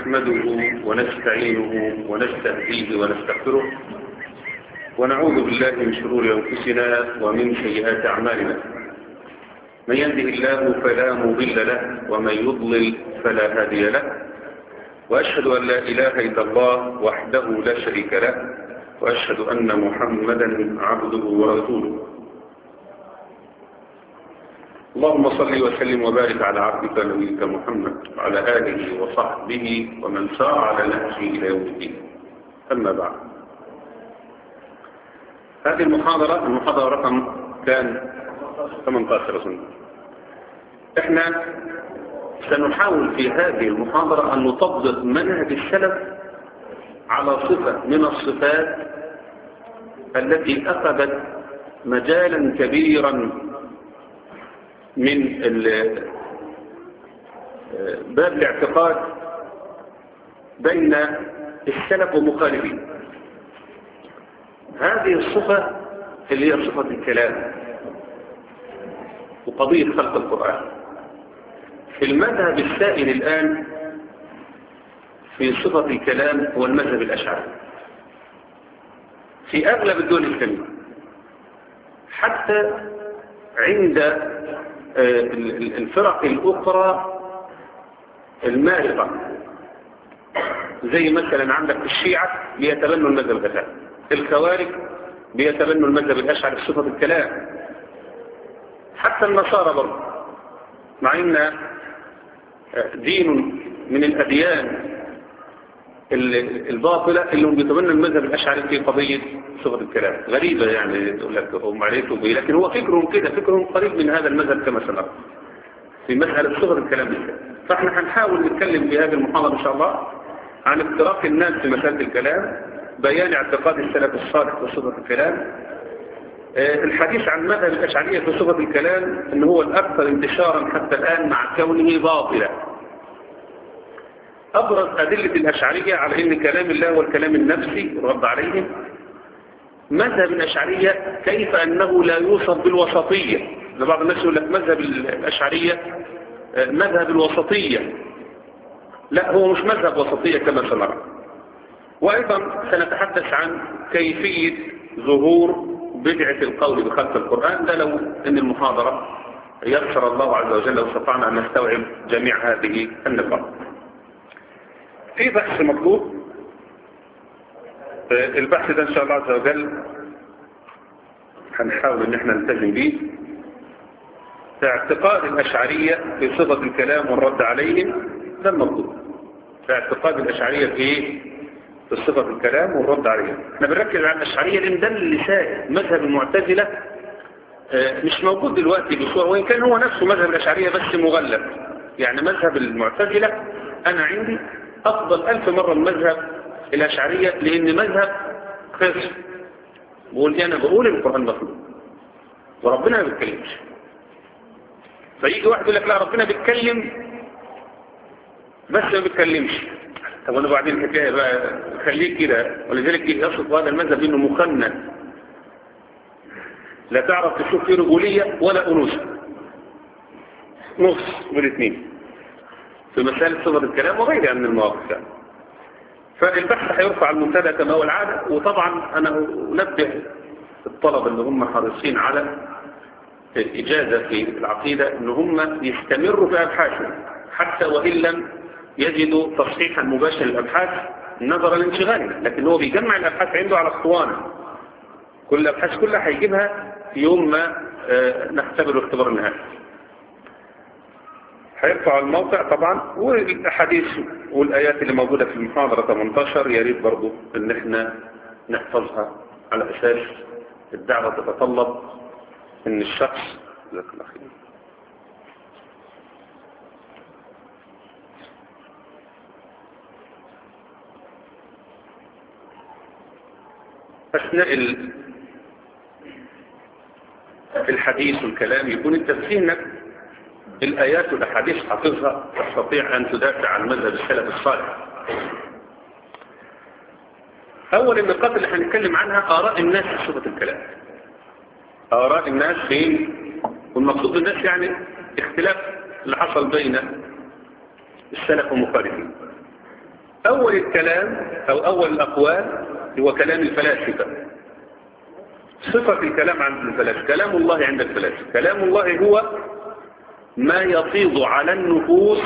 نحمده ونستعينه ونستهديه ونستغفره ونعوذ بالله من شرور أنفسنا ومن سيئات أعمالنا من يهده الله فلا مضل له ومن يضلل فلا هادي له وأشهد أن لا إله إلا الله وحده لا شريك له وأشهد أن محمدا عبده ورسوله اللهم صل وسلم وبارك على عبدك نبيك محمد وعلى آله وصحبه ومن سار على نهجه إلى يوم الدين أما بعد هذه المحاضرة المحاضرة رقم كان 18 سنة احنا سنحاول في هذه المحاضرة أن نطبق منهج السلف على صفة من الصفات التي أخذت مجالا كبيرا من باب الاعتقاد بين السلف ومخالفين هذه الصفة اللي هي صفة الكلام وقضية خلق القرآن في المذهب السائل الآن في صفة الكلام هو المذهب الأشعري في أغلب الدول الإسلامية حتى عند الفرق الأخرى المارقة زي مثلا عندك الشيعة بيتبنوا المذهب الغزالي الخوارج بيتبنوا المذهب الأشعري في صفة الكلام حتى النصارى برضه مع ان دين من الأديان الباطلة اللي هم بيتبنوا المذهب الأشعري في قضية صفة الكلام غريبة يعني تقول لك هم عليكم به لكن هو فكرهم كده فكرهم قريب من هذا المذهب كما سنرى في مسألة صفة الكلام بالذات فاحنا هنحاول نتكلم في هذه المحاضرة إن شاء الله عن افتراق الناس في مسألة الكلام بيان اعتقاد السلف الصالح في صفة الكلام الحديث عن مذهب الأشعرية في صفة الكلام ان هو الأكثر انتشارا حتى الآن مع كونه باطلا أبرز أدلة الأشعرية على أن كلام الله هو الكلام النفسي رد عليهم مذهب الأشعرية كيف أنه لا يوصف بالوسطية بعض الناس يقول لك مذهب الأشعرية مذهب الوسطية لا هو مش مذهب وسطية كما سنرى وأيضا سنتحدث عن كيفية ظهور بدعة القول بخلق القرآن ده لو أن المحاضرة يسر الله عز وجل واستطعنا أن نستوعب جميع هذه النقاط في بحث مطلوب البحث ده ان شاء الله عز وجل هنحاول ان احنا نلتزم به اعتقاد الاشعرية في صفة الكلام والرد عليهم ده المطلوب اعتقاد الاشعرية في ايه في صفة الكلام والرد عليهم احنا بنركز على الاشعرية لان ده اللي سائد مذهب المعتزلة مش موجود دلوقتي بصورة وإن كان هو نفسه مذهب الأشعرية بس مغلب يعني مذهب المعتزلة أنا عندي أفضل ألف مرة المذهب الأشعرية لأن مذهب قسم بقول إيه أنا بقول القرآن مخلوق وربنا ما بيتكلمش فيجي واحد يقول لك لا ربنا بيتكلم بس ما بيتكلمش طب وانا بعدين الحكايه بقى خليك كده ولذلك يصف هذا المذهب انه مخنث لا تعرف تشوف فيه رجوليه ولا انوثه نص بالاثنين في مسألة صدر الكلام وغيرها من المواقف يعني. فالبحث هيرفع المنتدى كما هو العادة وطبعا أنا أنبه الطلبة اللي هم حريصين على الإجازة في العقيدة أن هم يستمروا في أبحاثهم حتى وإن لم يجدوا تصحيحا مباشر للأبحاث نظرا لانشغالنا لكن هو بيجمع الأبحاث عنده على اسطوانة كل الأبحاث كلها هيجيبها في يوم ما نختبر اختبار النهائي هيرفع الموقع طبعا والاحاديث والايات اللي موجودة في المحاضرة 18 يا ريت برضه ان احنا نحفظها على اساس الدعوة تتطلب ان الشخص جزاك الله خير اثناء الحديث والكلام يكون انت في ذهنك الآيات والأحاديث حافظها تستطيع أن تدافع عن مذهب السلف الصالح أول النقاط اللي هنتكلم عنها آراء الناس في صفة الكلام آراء الناس في والمقصود بالناس يعني اختلاف اللي حصل بين السلف والمخالفين أول الكلام أو أول الأقوال هو كلام الفلاسفة صفة الكلام عند الفلاسفة كلام الله عند الفلاسفة كلام الله هو ما يفيض على النفوس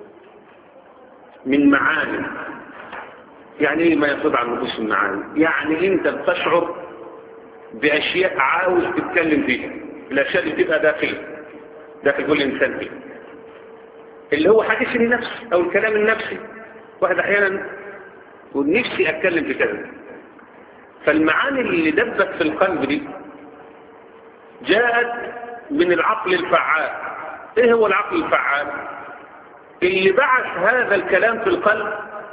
من معاني يعني ايه ما يفيض على النفوس من معاني يعني انت بتشعر باشياء عاوز تتكلم فيها الاشياء اللي بتبقى داخل داخل كل انسان فيه اللي هو حديث النفس او الكلام النفسي واحد احيانا يقول نفسي اتكلم في كذا فالمعاني اللي دبت في القلب دي جاءت من العقل الفعال ايه هو العقل الفعال اللي بعث هذا الكلام في القلب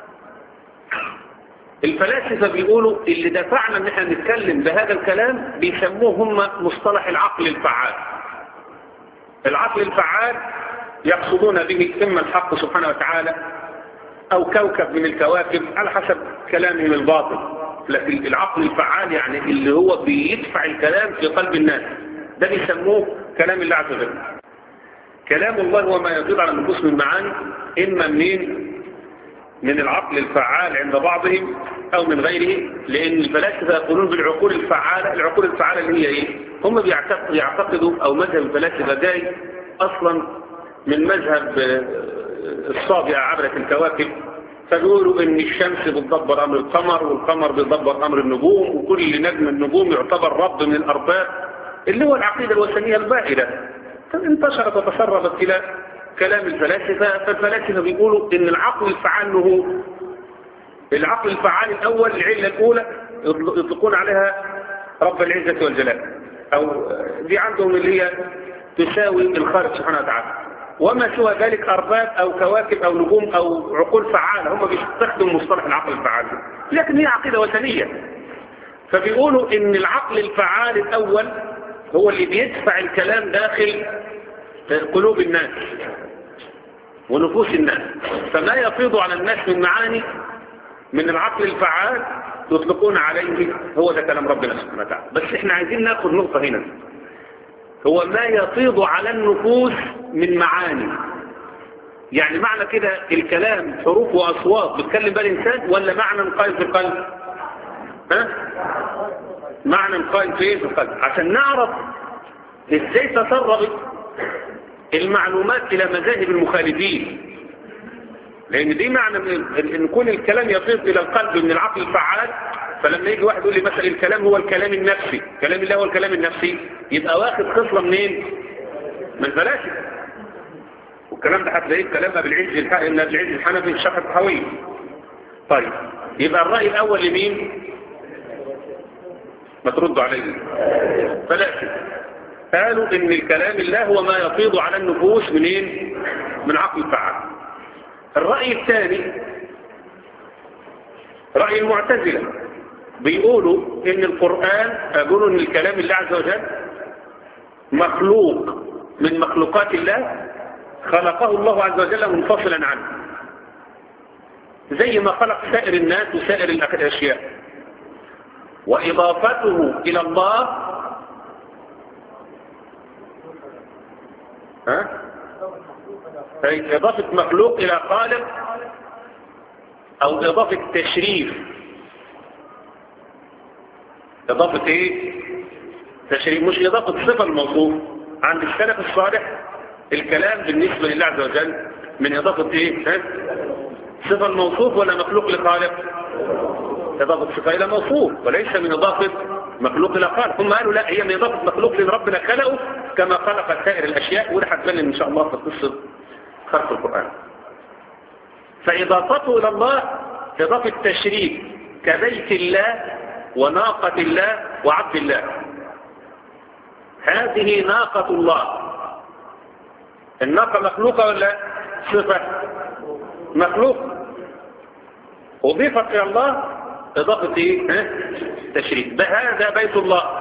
الفلاسفة بيقولوا اللي دفعنا ان احنا نتكلم بهذا الكلام بيسموه هم مصطلح العقل الفعال العقل الفعال يقصدون به اما الحق سبحانه وتعالى او كوكب من الكواكب على حسب كلامهم الباطل لكن العقل الفعال يعني اللي هو بيدفع الكلام في قلب الناس ده بيسموه كلام الله عز وجل كلام الله هو ما يدل على النفوس من معاني إما منين من العقل الفعال عند بعضهم أو من غيره لأن الفلاسفة يقولون بالعقول الفعالة العقول الفعالة اللي هي إيه هم بيعتقدوا يعتقدوا أو مذهب الفلاسفة جاي أصلا من مذهب الصابئة عبرة الكواكب فبيقولوا ان الشمس بتدبر امر القمر والقمر بيدبر امر النجوم وكل نجم النجوم يعتبر رب من الارباب اللي هو العقيدة الوثنية الباهرة انتشرت وتسربت الى كلام الفلاسفة فالفلاسفة بيقولوا ان العقل الفعال هو العقل الفعال الاول العلة الاولى يطلقون عليها رب العزة والجلال او دي عندهم اللي هي تساوي الخالق سبحانه وتعالى وما سوى ذلك أرباب أو كواكب أو نجوم أو عقول فعالة هم بيستخدموا مصطلح العقل الفعال لكن هي عقيدة وثنية فبيقولوا إن العقل الفعال الأول هو اللي بيدفع الكلام داخل قلوب الناس ونفوس الناس فما يفيض على الناس من معاني من العقل الفعال يطلقون عليه هو ده كلام ربنا سبحانه وتعالى بس احنا عايزين ناخد نقطة هنا هو ما يفيض على النفوس من معاني يعني معنى كده الكلام حروف وأصوات بتكلم بها الإنسان ولا معنى قائم في القلب ها؟ معنى قائم في القلب عشان نعرف ازاي تسربت المعلومات إلى مذاهب المخالفين لأن دي معنى ان يكون الكلام يفيض إلى القلب من العقل الفعال فلما يجي واحد يقول لي مثلا الكلام هو الكلام النفسي كلام الله هو الكلام النفسي يبقى واخد خصلة منين من الفلاسفه والكلام ده هتلاقيه كلام ابن العز الحق ابن العز الحنفي الشرح الطحاوي طيب يبقى الرأي الأول لمين ما تردوا عليه فلاسفه قالوا ان الكلام الله هو ما يفيض على النفوس منين من عقل الفعال الرأي الثاني رأي المعتزلة بيقولوا ان القرآن يقولوا ان الكلام الله عز وجل مخلوق من مخلوقات الله خلقه الله عز وجل منفصلا عنه زي ما خلق سائر الناس وسائر الأشياء وإضافته إلى الله ها؟ أي إضافة مخلوق إلى خالق أو إضافة تشريف إضافة إيه؟ تشريف مش إضافة صفة الموصوف عند السلف الصالح الكلام بالنسبة لله عز وجل من إضافة إيه؟ ها؟ صفة الموصوف ولا مخلوق لخالق إضافة صفة إلى موصوف وليس من إضافة مخلوق إلى خالق هم قالوا لا هي من إضافة مخلوق لأن ربنا خلقه كما خلق سائر الأشياء وده هتبان إن شاء الله في قصة خلق القرآن فإضافته إلى الله إضافة تشريف كبيت الله وناقة الله وعبد الله هذه ناقة الله الناقة مخلوقة ولا صفة مخلوق أضيفت إلى الله إضافة إيه؟ تشريف هذا بيت الله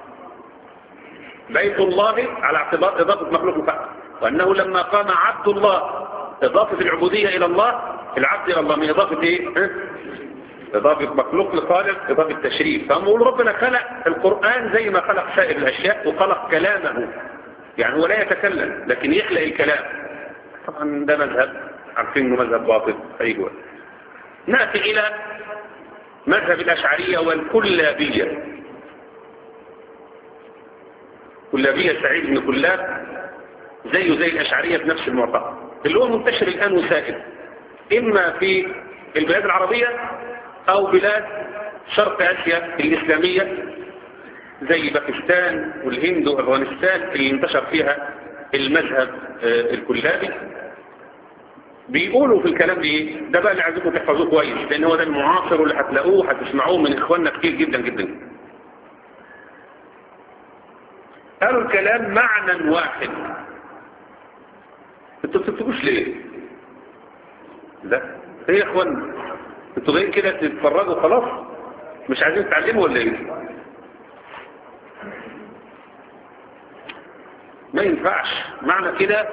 بيت الله على اعتبار إضافة مخلوق فقط وأنه لما قام عبد الله إضافة العبودية إلى الله العبد إلى الله من إضافة إيه؟ إضافة مخلوق لخالق إضافة تشريف فهم يقولوا ربنا خلق القرآن زي ما خلق سائر الأشياء وخلق كلامه يعني هو لا يتكلم لكن يخلق الكلام طبعا ده مذهب عارفين انه مذهب باطل ايوه نأتي إلى مذهب الأشعرية والكلابية كلابية سعيد بن كلاب زيه زي الأشعرية في نفس المعتقد اللي هو منتشر الآن وسائل إما في البلاد العربية أو بلاد شرق آسيا الإسلامية زي باكستان والهند وأفغانستان اللي انتشر فيها المذهب الكلابي بيقولوا في الكلام دي ده بقى اللي عايزكم تحفظوه كويس لان هو ده المعاصر واللي هتلاقوه هتسمعوه من اخواننا كتير جدا جدا قالوا الكلام معنى واحد انتوا بتكتبوش ليه لا ايه يا اخوانا انتوا جايين كده تتفرجوا خلاص مش عايزين تتعلموا ولا ايه ما ينفعش معنى كده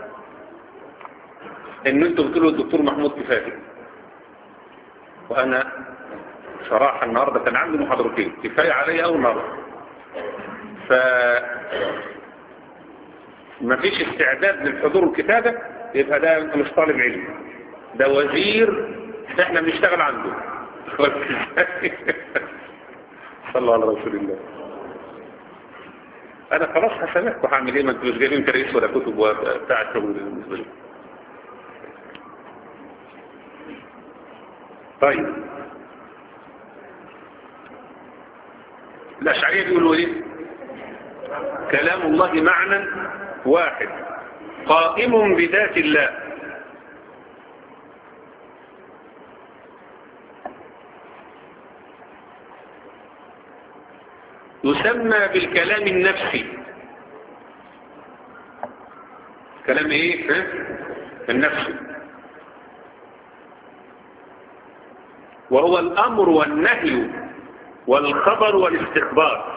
ان انتوا بتقولوا الدكتور محمود كفاية وانا صراحة النهاردة كان عندي محاضرتين كفاية علي اول مرة ف ما فيش استعداد للحضور الكتابة يبقى ده انت مش طالب علم ده وزير احنا بنشتغل عنده صلى على رسول الله انا خلاص هسامحكم هعمل ايه ما انتوا مش جايبين كريس ولا كتب بتاع الشغل بالنسبه لي طيب الاشعريه بيقولوا ايه كلام الله معنى واحد قائم بذات الله يسمى بالكلام النفسي كلام ايه ها؟ النفسي وهو الامر والنهي والخبر والاستخبار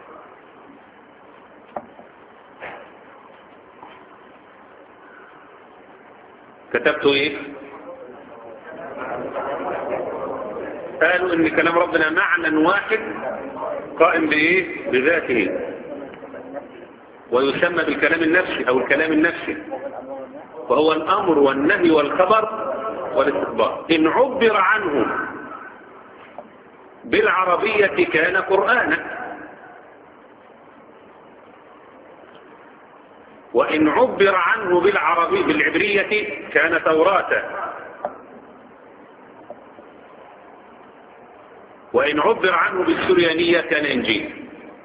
كتبت ايه قالوا ان كلام ربنا معنى واحد قائم بايه بذاته ويسمى بالكلام النفسي او الكلام النفسي وهو الامر والنهي والخبر والاستخبار ان عبر عنه بالعربية كان قرآنا وإن عبر عنه بالعربي بالعبرية كان توراة وإن عبر عنه بالسريانية كان إنجيل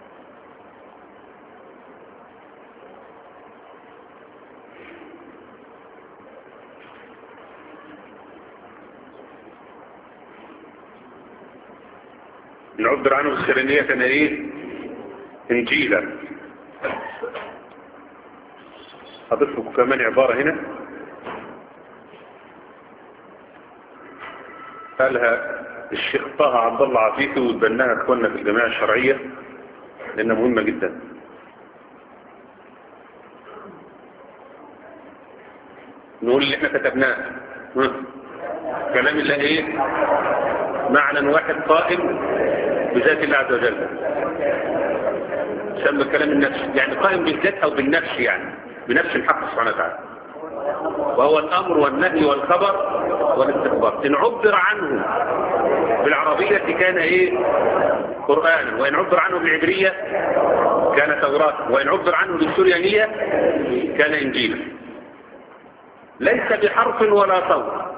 إن عبر عنه بالسريانية كان إيه إنجيلا أضيف لكم كمان عبارة هنا قالها الشيخ طه عبد الله عفيفي وتبناها اخواننا في الجماعة الشرعية لأنها مهمة جدا نقول اللي احنا كتبناه كلام الله ايه معنى واحد قائم بذات الله عز وجل سمى الكلام النفسي يعني قائم بالذات او بالنفس يعني بنفس الحق سبحانه وتعالى وهو الأمر والنهي والخبر والاستخبار إن عبر عنه بالعربية كان إيه قرآنا وإن عبر عنه بالعبرية كان توراة وإن عبر عنه بالسريانية كان إنجيلا ليس بحرف ولا صوت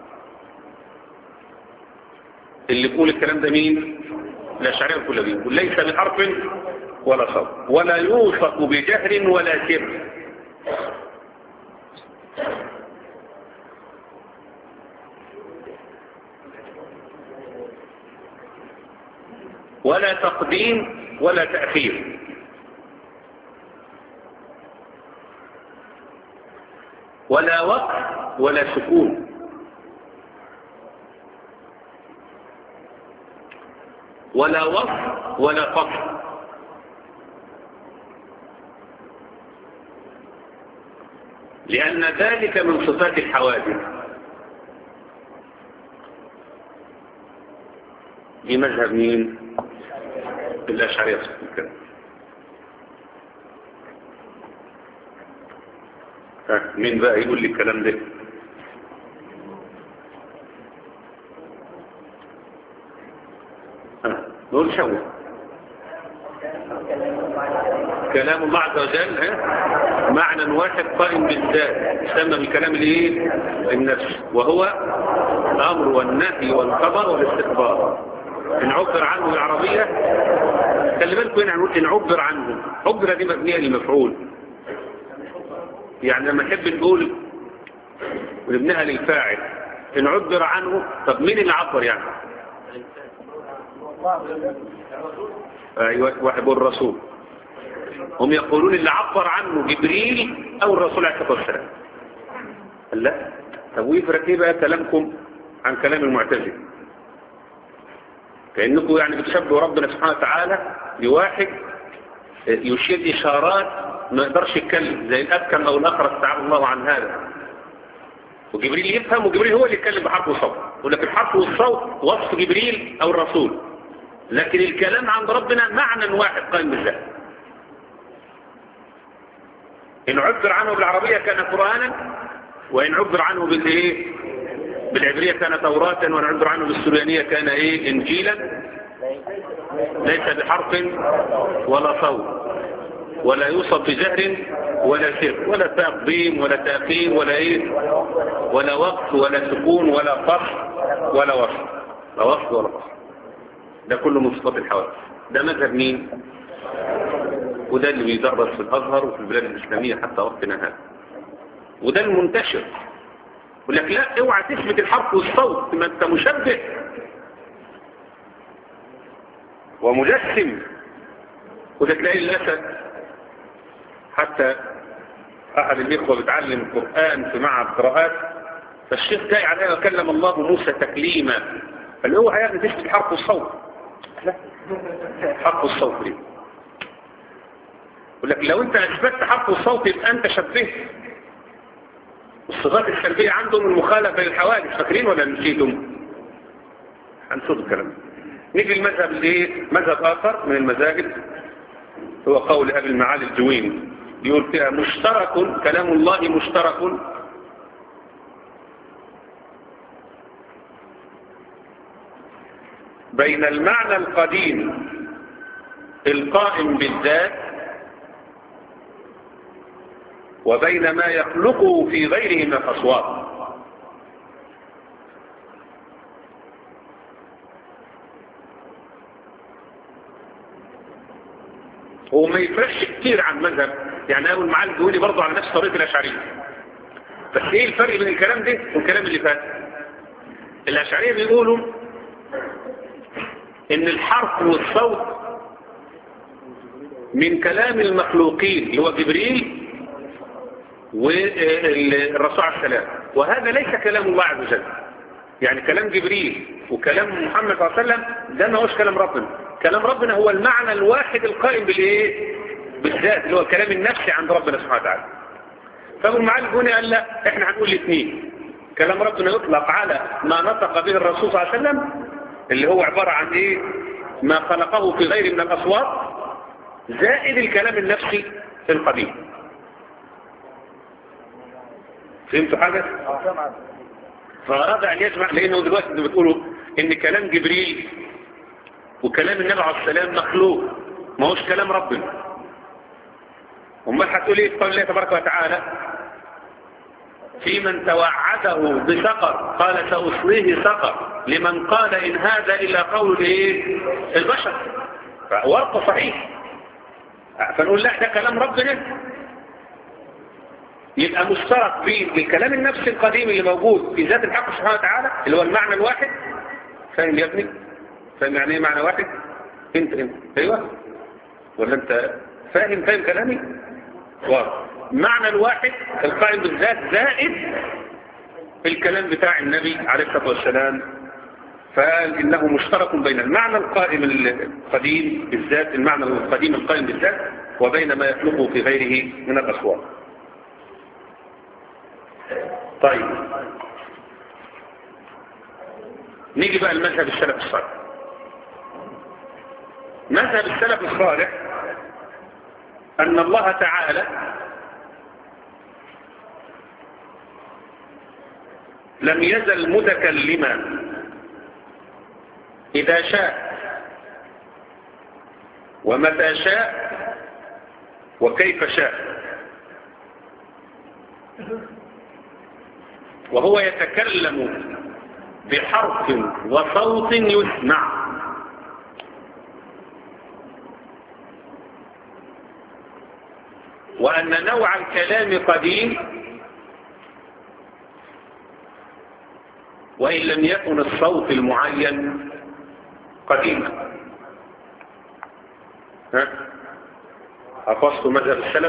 اللي بيقول الكلام ده مين الأشعرية كله بيقول ليس بحرف ولا صوت ولا يوصف بجهر ولا سر ولا تقديم ولا تأخير ولا وقف ولا سكون ولا وصف ولا فصل لأن ذلك من صفات الحوادث دي مذهب مين الأشعرية كده مين بقى يقول لي الكلام ده نقول شوه كلام الله عز وجل ها؟ معنى واحد قائم بالذات يسمى بالكلام الايه النفس وهو الامر والنهي والخبر والاستخبار ان عبر عنه بالعربيه خلي بالكم هنا هنقول ان عبر عنه عبر دي مبنيه للمفعول يعني لما نحب نقول ونبنيها للفاعل ان عبر عنه طب مين اللي عبر يعني ايوه واحد يقول الرسول هم يقولون اللي عبر عنه جبريل او الرسول عليه الصلاه والسلام لا طب ويفرق ايه بقى كلامكم عن كلام المعتزله كانكم يعني بتشبهوا ربنا سبحانه وتعالى بواحد يشير اشارات ما يقدرش يتكلم زي الابكم او الاخرس تعالى الله عن هذا وجبريل يفهم وجبريل هو اللي يتكلم بحرف وصوت يقول لك الحرف والصوت وصف جبريل او الرسول لكن الكلام عند ربنا معنى واحد قائم بالذات إن عبر عنه بالعربية كان قرآنا وإن عبر عنه بالإيه بالعبرية كان توراة وإن عبر عنه بالسريانية كان إيه إنجيلا ليس بحرف ولا صوت ولا يوصف بجهر ولا سر ولا تقديم ولا تأخير ولا إيه ولا وقت ولا سكون ولا فصل ولا وصل لا وصل ولا فصل ده كله من صفات الحوادث ده مذهب مين وده اللي بيدرس في الأزهر وفي البلاد الإسلامية حتى وقتنا هذا وده المنتشر يقول لك لا اوعى تثبت الحرف والصوت ما انت مشبه ومجسم وده تلاقي للأسف حتى أحد الإخوة بيتعلم القرآن في معهد قراءات فالشيخ جاي عليها وكلم الله موسى تكليما قال له اوعى يا ابني تثبت حرف والصوت لا حرف والصوت ليه يقول لك لو انت اثبتت حرف الصوت يبقى انت شبهت الصفات السلبيه عندهم المخالفه للحوادث فاكرين ولا نسيتم هنشوف الكلام نيجي المذهب الايه مذهب اخر من المذاهب هو قول ابي المعالي الجويني يقول فيها مشترك كلام الله مشترك بين المعنى القديم القائم بالذات وبين ما يخلقه في غيره من الأصوات هو ما يفرقش كتير عن مذهب يعني اول معاه الجويني برضه على نفس طريقه الاشعريه بس ايه الفرق بين الكلام ده والكلام اللي فات الاشعريه بيقولوا ان الحرف والصوت من كلام المخلوقين اللي هو جبريل والرسول عليه السلام وهذا ليس كلام الله عز وجل يعني كلام جبريل وكلام محمد صلى الله عليه وسلم ده ما هوش كلام ربنا كلام ربنا هو المعنى الواحد القائم بالايه بالذات اللي هو الكلام النفسي عند ربنا سبحانه وتعالى فابو المعالي الجوني قال لا احنا هنقول الاثنين كلام ربنا يطلق على ما نطق به الرسول صلى الله عليه وسلم اللي هو عبارة عن ايه ما خلقه في غير من الاصوات زائد الكلام النفسي القديم فهمتوا حاجة فأراد أن يجمع لأنه دلوقتي انتوا بتقولوا إن كلام جبريل وكلام النبي عليه السلام مخلوق ما هوش كلام ربنا امال هتقول ايه في قول الله تبارك وتعالى في من توعده بسقر قال سأصليه سقر لمن قال إن هذا إلا قول الايه البشر ورقه صحيح فنقول لا ده كلام ربنا يبقى مشترك في الكلام النفسي القديم اللي موجود في ذات الحق سبحانه وتعالى اللي هو المعنى الواحد فاهم يا ابني فاهم يعني ايه معنى واحد انت انت ايوه ولا انت فاهم فاهم كلامي واضح معنى الواحد القائم بالذات زائد الكلام بتاع النبي عليه الصلاه والسلام فقال انه مشترك بين المعنى القائم القديم بالذات المعنى القديم القائم بالذات وبين ما يخلقه في غيره من الاصوات طيب نيجي بقى المذهب السلف الصالح مذهب السلف الصالح أن الله تعالى لم يزل متكلما إذا شاء ومتى شاء وكيف شاء وهو يتكلم بحرف وصوت يسمع وأن نوع الكلام قديم وإن لم يكن الصوت المعين قديما ها حفظت مذهب السلف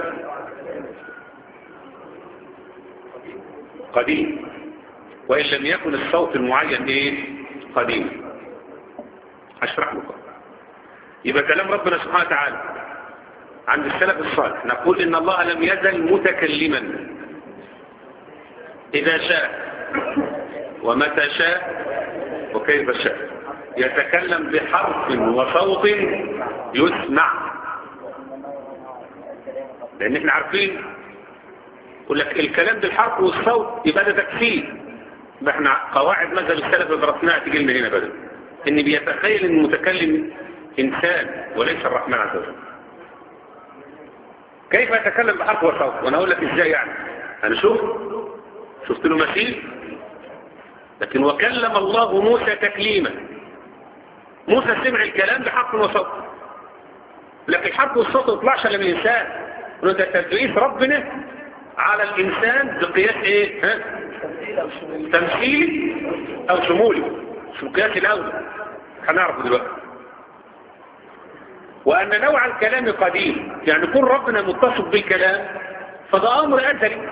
قديم وإن لم يكن الصوت المعين إيه قديم أشرح لكم يبقى كلام ربنا سبحانه وتعالى عند السلف الصالح نقول إن الله لم يزل متكلما إذا شاء ومتى شاء وكيف شاء يتكلم بحرف وصوت يسمع لأن احنا عارفين يقول لك الكلام بالحرف والصوت يبقى ده تكفير ما احنا قواعد مذهب السلف اللي درسناها تيجي لنا هنا بدل ان بيتخيل ان المتكلم انسان وليس الرحمن عز وجل كيف يتكلم بحرف وصوت وانا اقول لك ازاي يعني انا شوف شفت له مثيل لكن وكلم الله موسى تكليما موسى سمع الكلام بحرف وصوت لكن الحرف والصوت ما يطلعش الا من الانسان ده تدريس ربنا على الانسان بقياس ايه ها تمثيلي او شمولي مش مقياس الاول هنعرف دلوقتي وان نوع الكلام قديم يعني كل ربنا متصف بالكلام فده امر ازلي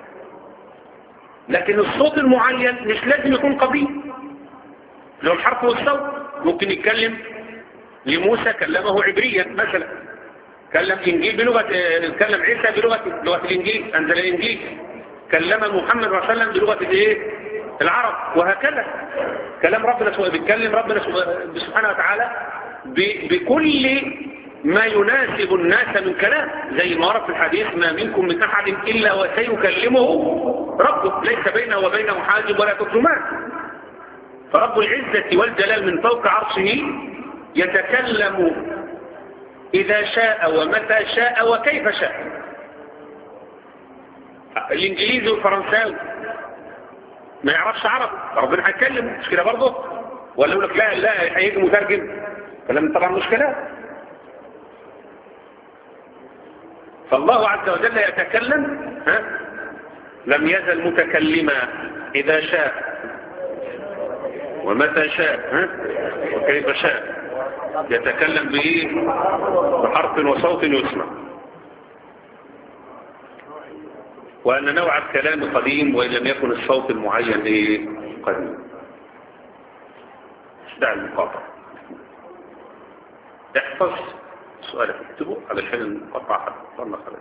لكن الصوت المعين مش لازم يكون قديم لو الحرف والصوت ممكن يتكلم لموسى كلمه عبريا مثلا كلم انجيل بلغه كلم عيسى بلغه لغه الانجيل انزل الانجيل كلم محمد صلى الله عليه وسلم بلغه الايه العرب وهكذا كلام ربنا سواء بيتكلم ربنا سبحانه وتعالى بكل ما يناسب الناس من كلام زي ما ورد في الحديث ما منكم من احد الا وسيكلمه ربه ليس بينه وبينه حاجب ولا ترجمان فرب العزه والجلال من فوق عرشه يتكلم إذا شاء ومتى شاء وكيف شاء الإنجليزي والفرنساوي ما يعرفش عربي ربنا هيتكلم مش كده برضه ولا يقول لك لا لا هيجي مترجم كلام طبعا مش كلام فالله عز وجل يتكلم ها لم يزل متكلما إذا شاء ومتى شاء ها وكيف شاء يتكلم بإيه بحرف وصوت يسمع وأن نوع الكلام قديم وإن لم يكن الصوت المعين إيه قديم دع المقاطعة احفظ سؤالك اكتبه علشان المقاطعة حتى خلق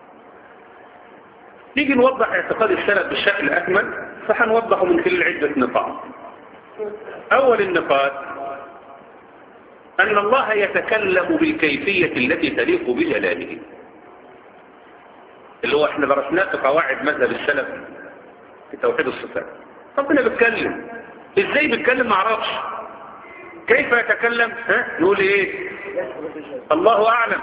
نيجي نوضح اعتقاد السلف بشكل أكمل فهنوضحه من خلال عدة نقاط أول النقاط أن الله يتكلم بالكيفية التي تليق بجلاله اللي هو احنا درسناه في قواعد مذهب السلف في توحيد الصفات ربنا بيتكلم ازاي بيتكلم ما اعرفش كيف يتكلم ها نقول ايه الله اعلم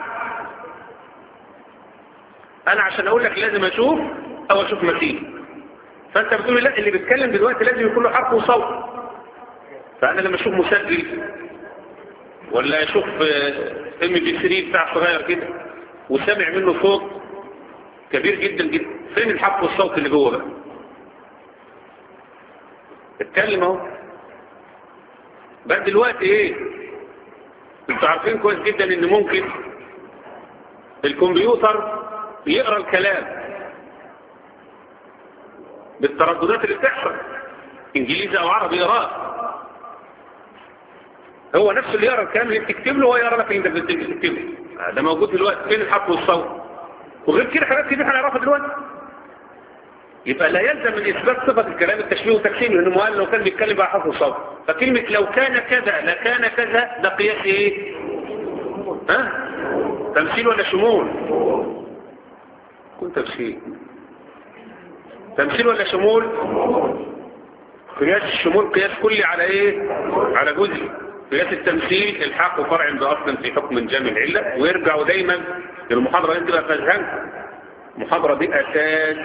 انا عشان اقول لك لازم اشوف او اشوف مثيل فانت بتقول لا اللي بيتكلم دلوقتي لازم يكون له حرف وصوت فانا لما اشوف مسجل ولا اشوف ام بي 3 بتاع صغير كده وسامع منه صوت كبير جدا جدا فين الحق والصوت اللي جوه بقى اتكلم اهو بقى دلوقتي ايه انتوا عارفين كويس جدا ان ممكن الكمبيوتر يقرا الكلام بالترددات اللي بتحصل انجليزي او عربي يقراه هو نفسه اللي يقرا الكلام اللي بتكتب له هو يقرا لك اللي انت بتكتبه ده موجود دلوقتي فين الحق والصوت وغير كده حاجات كتير هنعرفها دلوقتي يبقى لا يلزم من اثبات صفه الكلام التشبيه والتقسيم لانه قال لو كان بيتكلم بقى حرف الصوت فكلمه لو كان كذا لكان كذا ده قياس ايه ها تمثيل ولا شمول كنت تمثيل تمثيل ولا شمول قياس الشمول قياس كلي على ايه على جزء قياس التمثيل الحق فرع بأصل في حكم جامع العلة ويرجعوا دايما للمحاضرة دي تبقى فاهمها المحاضرة دي أساس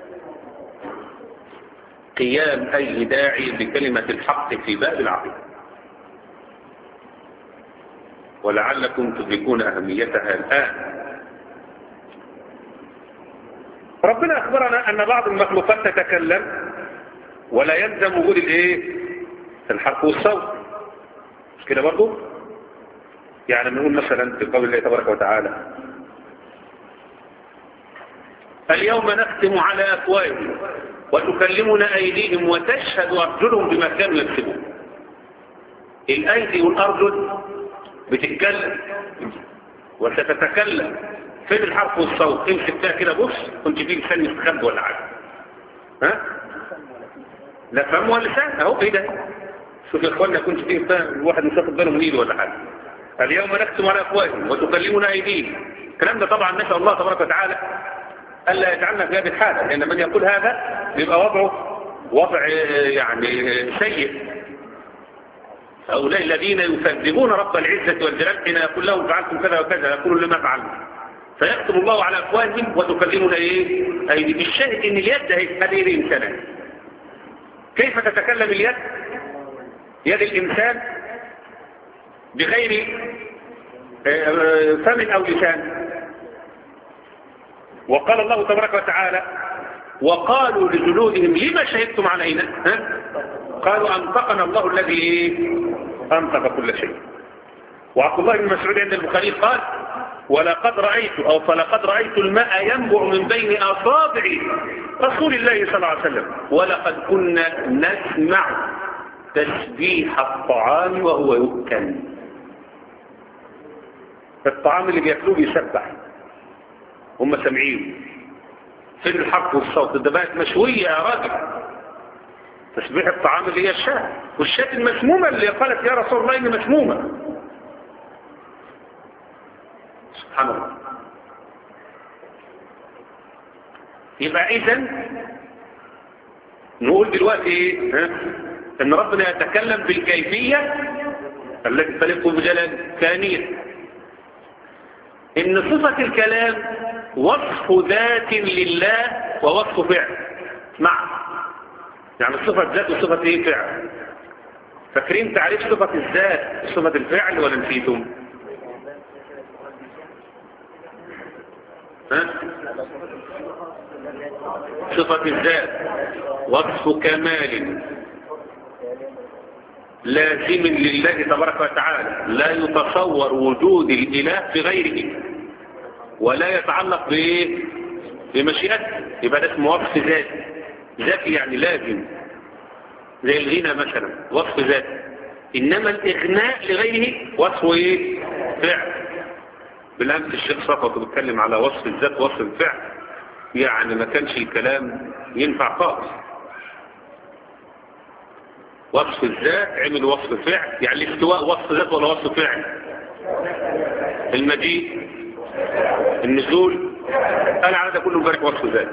قيام أي داعي بكلمة الحق في باب العقيدة ولعلكم تدركون أهميتها الآن ربنا أخبرنا أن بعض المخلوقات تتكلم ولا يلزم وجود الايه الحرف والصوت مش كده برضو يعني نقول مثلا في قول الله تبارك وتعالى اليوم نختم على أفواههم وتكلمنا أيديهم وتشهد أرجلهم بما كانوا يكسبون الأيدي والأرجل بتتكلم وستتكلم فين الحرف والصوت امسك فيها كده بص كنت فيه لسان يستخبى ولا حاجه ها لا فم ولا لسان اهو ايه ده شوف يا اخوانا كنت فيه فاهم الواحد مش واخد باله من ايده ولا حاجه اليوم نختم على افواههم وتكلمنا ايديهم الكلام ده طبعا نسال الله تبارك وتعالى الا يجعلنا في هذه الحاله لان من يقول هذا يبقى وضعه وضع يعني سيء هؤلاء الذين يكذبون رب العزة والجلال حين يقول لهم فعلتم كذا وكذا يقول لما فعلنا فيكتب الله على أفواههم وتكلمنا إيه أيدي الشاهد إن اليد هذه الإنسان كيف تتكلم اليد يد الإنسان بغير فم أو لسان وقال الله تبارك وتعالى وقالوا لجلودهم لما شهدتم علينا ها؟ قالوا أنطقنا الله الذي أنطق كل شيء وعبد الله بن مسعود عند البخاري قال ولقد رأيت أو فلقد رأيت الماء ينبع من بين أصابع رسول الله صلى الله عليه وسلم ولقد كنا نسمع تسبيح الطعام وهو يؤكل الطعام اللي بياكلوه بيسبح هم سامعين فين الحق والصوت ده بقت مشوية يا راجل تسبيح الطعام اللي هي الشاة والشاة المسمومة اللي قالت يا رسول الله إني مسمومة سبحان الله يبقى إذا نقول دلوقتي إيه ها؟ إن ربنا يتكلم بالكيفية التي تليق بجلال ثانيا إن صفة الكلام وصف ذات لله ووصف فعل مع يعني صفة ذات وصفة ايه فعل فاكرين تعريف صفة الذات صفة الفعل ولا نسيتم ها؟ صفة الذات وصف كمال لازم لله تبارك وتعالى لا يتصور وجود الإله في غيره ولا يتعلق بإيه بمشيئته يبقى ده اسمه وصف ذاتي ذاتي يعني لازم زي الغنى مثلا وصف ذاتي إنما الإغناء لغيره وصفه إيه فعل بالأمس الشيخ صفوت بيتكلم على وصف الذات وصف الفعل يعني ما كانش الكلام ينفع خالص وصف الذات عمل وصف فعل يعني الاستواء وصف ذات ولا وصف فعل المجيء النزول قال على ده كله مبارك وصف ذات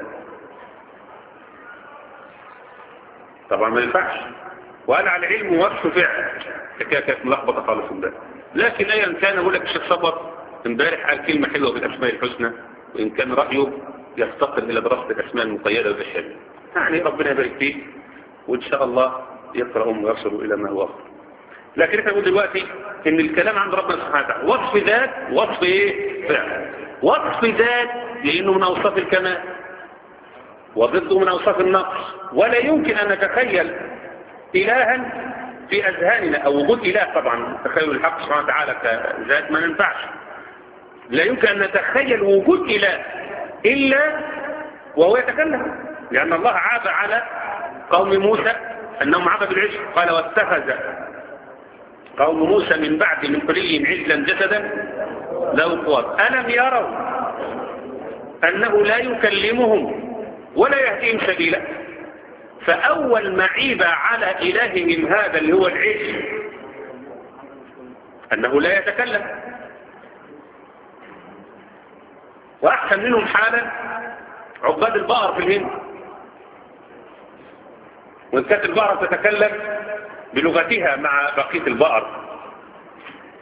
طبعا ما ينفعش وقال على علم وصف فعل الحكايه كانت ملخبطه خالص امبارح لكن ايا كان اقول لك الشيخ صبر امبارح قال كلمه حلوه في الاسماء الحسنى وان كان رايه يفتقر الى دراسه الاسماء المقيده بالحلم يعني ربنا يبارك فيه وان شاء الله يقرأهم ويصلوا إلى ما هو أفضل لكن احنا نقول دلوقتي ان الكلام عند ربنا سبحانه وتعالى وصف ذات وصف ايه فعل وصف ذات لانه من اوصاف الكمال وضده من اوصاف النقص ولا يمكن ان نتخيل الها في اذهاننا او وجود اله طبعا تخيل الحق سبحانه وتعالى كذات ما ينفعش لا يمكن ان نتخيل وجود اله الا وهو يتكلم لان الله عاب على قوم موسى أنهم عبدوا العجل قال واتخذ قوم موسى من بعد من حليهم عجلا جسدا له قوات ألم يروا أنه لا يكلمهم ولا يهديهم سبيلا فأول معيبة على إلههم هذا اللي هو العجل أنه لا يتكلم وأحسن منهم حالا عباد البقر في الهند وإن كانت البقرة تتكلم بلغتها مع بقية البقر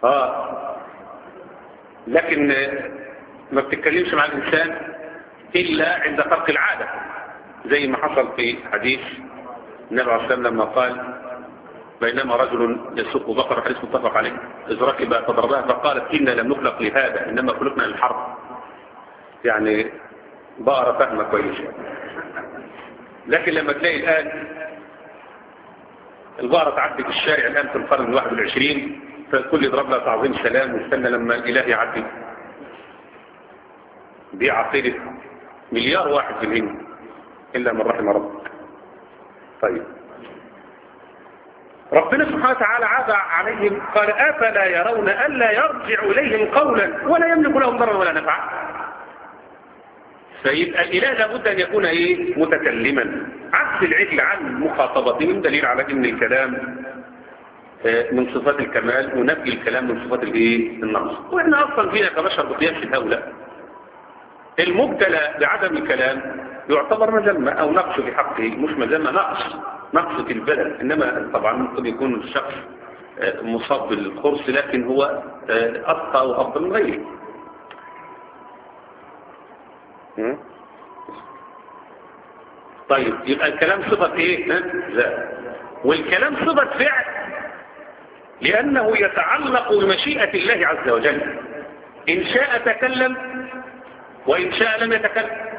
اه لكن ما بتتكلمش مع الإنسان إلا عند فرق العادة زي ما حصل في حديث النبي عليه الصلاة لما قال بينما رجل يسوق بقرة حديث متفق عليه إذ ركب فضربها فقالت إنا لم نخلق لهذا إنما خلقنا للحرب يعني بقرة فهمة كويسة لكن لما تلاقي الآن البقرة تعدي في الشارع الآن في القرن الواحد والعشرين فالكل يضرب لها تعظيم سلام ويستنى لما الإله يعدي دي عقيدة مليار واحد في الهند إلا من رحم ربك طيب ربنا سبحانه وتعالى عاد عليهم قال أفلا يرون ألا يرجع إليهم قولا ولا يملك لهم ضرا ولا نفعا فيبقى الإله لابد أن يكون إيه متكلما عكس العجل عن مخاطبتهم دليل على أن الكلام من صفات الكمال ونفي الكلام من صفات الايه النقص واحنا اصلا فينا كبشر بقياس هؤلاء المبتلى بعدم الكلام يعتبر مذمة او نقص في حقه مش مذمة نقص نقص في البدن انما طبعا ممكن يكون الشخص مصاب بالخرس لكن هو اخطا وافضل من غيره طيب يبقى الكلام صفة ايه ذات والكلام صفة فعل لأنه يتعلق بمشيئة الله عز وجل إن شاء تكلم وإن شاء لم يتكلم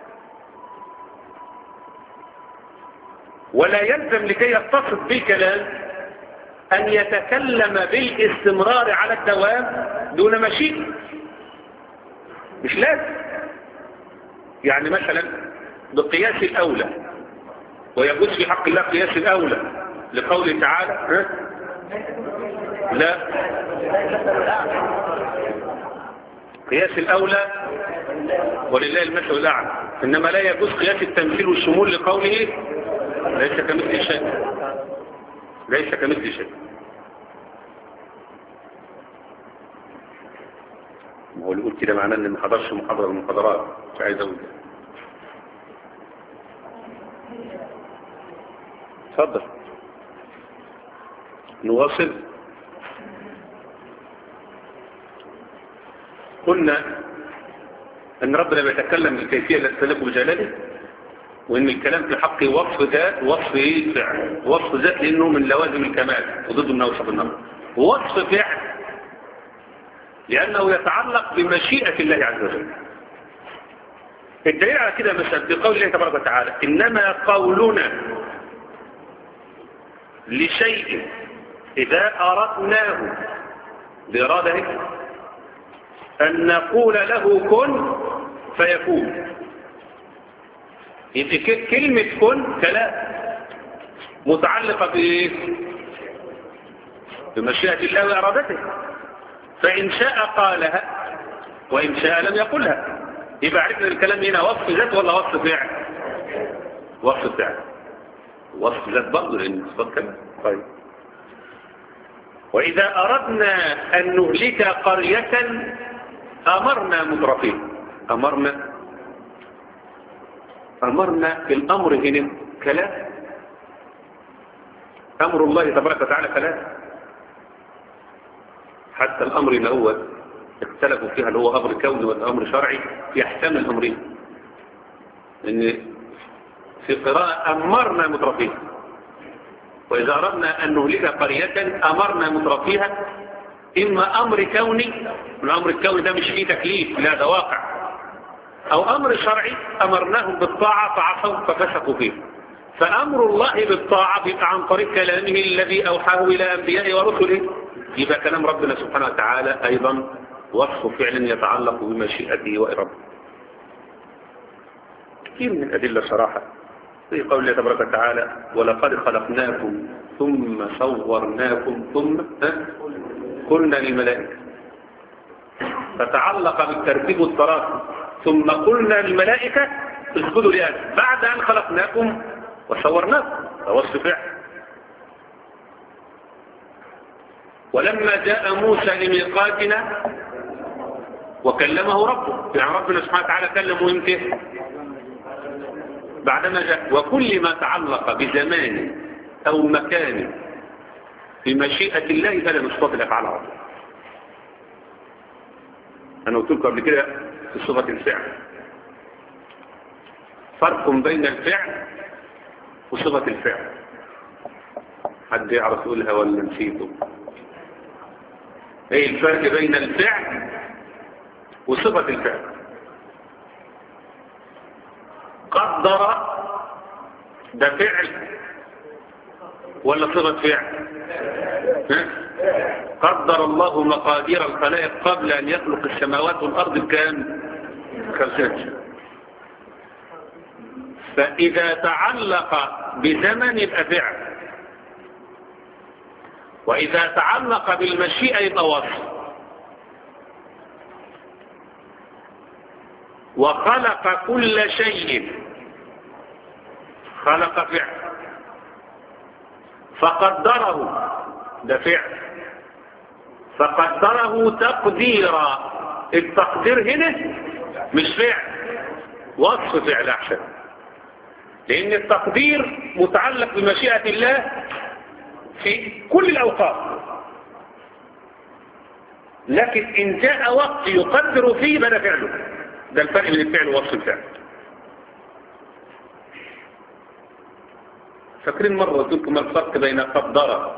ولا يلزم لكي يتصف بالكلام أن يتكلم بالاستمرار على الدوام دون مشيئة مش لازم يعني مثلا بقياس الأولى ويجوز في حق الله قياس الأولى لقوله تعالى ها؟ لا قياس الأولى ولله المثل الأعلى إنما لا يجوز قياس التمثيل والشمول لقوله ليس كمثل شيء ليس كمثل شيء ما هو اللي يقول كده معناه ان ما حضرش محاضرة من المحاضرات مش عايز اقول كده اتفضل نواصل قلنا ان ربنا بيتكلم بالكيفية التي تليق بجلاله وان الكلام في حق وصف ذات وصف ايه فعل وصف ذات لانه من لوازم الكمال وضد انه وصف النظر وصف فعل لانه يتعلق بمشيئة الله عز وجل الدليل على كده مثلا في قول الله تبارك وتعالى انما قولنا لشيء اذا اردناه بإرادة أن نقول له كن فيكون يبقى كلمة كن كلام متعلقة بإيه؟ بمشيئة الله وإرادته فإن شاء قالها وإن شاء لم يقلها يبقى عرفنا الكلام هنا وصف ذات ولا وصف فعل وصف فعل وصف ذات برضه لأن صفات كلام طيب وإذا أردنا أن نهلك قرية أمرنا مترفين أمرنا أمرنا الأمر هنا كلام أمر الله تبارك وتعالى كلام حتى الأمر اللي هو اختلفوا فيها اللي هو أمر كوني ولا أمر شرعي يحتمل الأمرين إن في قراءة أمرنا مترفين وإذا أردنا أن نهلك قرية أمرنا مترفيها إما أمر كوني الأمر الكوني ده مش فيه تكليف لا ده واقع أو أمر شرعي أمرناهم بالطاعة فعصوا ففسقوا فيه فأمر الله بالطاعة بيبقى عن طريق كلامه الذي أوحاه إلى أنبيائه ورسله يبقى كلام ربنا سبحانه وتعالى أيضا وصف فعل يتعلق بمشيئته وإرادته كثير من الأدلة صراحة في قول الله تبارك وتعالى ولقد خلقناكم ثم صورناكم ثم قلنا للملائكة فتعلق بالترتيب والتراكم ثم قلنا للملائكة اسجدوا لآدم بعد أن خلقناكم وصورناكم فوصف فعل ولما جاء موسى لميقاتنا وكلمه ربه يعني ربنا سبحانه وتعالى كلمه امتى بعدما جاء وكل ما تعلق بزمان أو مكان في مشيئة الله فلا نصطاد الأفعال عرض أنا قلت لكم قبل كده في صفة الفعل فرق بين الفعل وصفة الفعل حد يعرف يقولها ولا نسيته ايه الفرق بين الفعل وصفة الفعل قدر ده فعل ولا صفة فعل ها؟ قدر الله مقادير الخلائق قبل أن يخلق السماوات والأرض بكام خمسة فإذا تعلق بزمن يبقى فعل وإذا تعلق بالمشيئة يبقى وصف وخلق كل شيء خلق فعل فقدره ده فعل فقدره تقديرا التقدير هنا مش فعل وصف فعل أحسن لأن التقدير متعلق بمشيئة الله في كل الأوقات لكن إن جاء وقت يقدر فيه بدا فعله ده الفرق بين الفعل ووصف الفعل فاكرين مرة قلت لكم الفرق بين قدر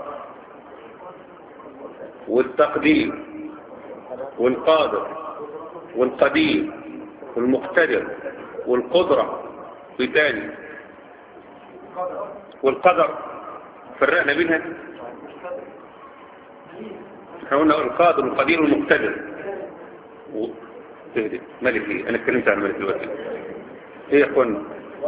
والتقدير والقادر والقدير والمقتدر والقدرة وتاني والقدر فرقنا بينها احنا قلنا القادر والقدير والمقتدر و... ايه ده ملك ايه انا اتكلمت عن ملك دلوقتي ايه يا اخوانا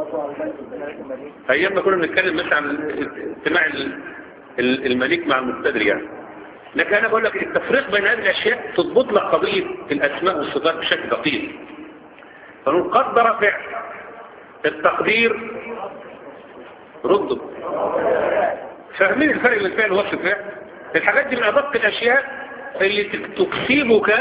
ايام ما كنا بنتكلم مثلا عن اجتماع الملك مع المقتدر يعني لكن انا بقول لك التفريق بين هذه الاشياء تضبط لك قضيه الاسماء والصفات بشكل دقيق فنقول قدر فعل التقدير رده فاهمين الفرق بين الفعل ووصف الفعل الحاجات دي من ادق الاشياء اللي تكسبك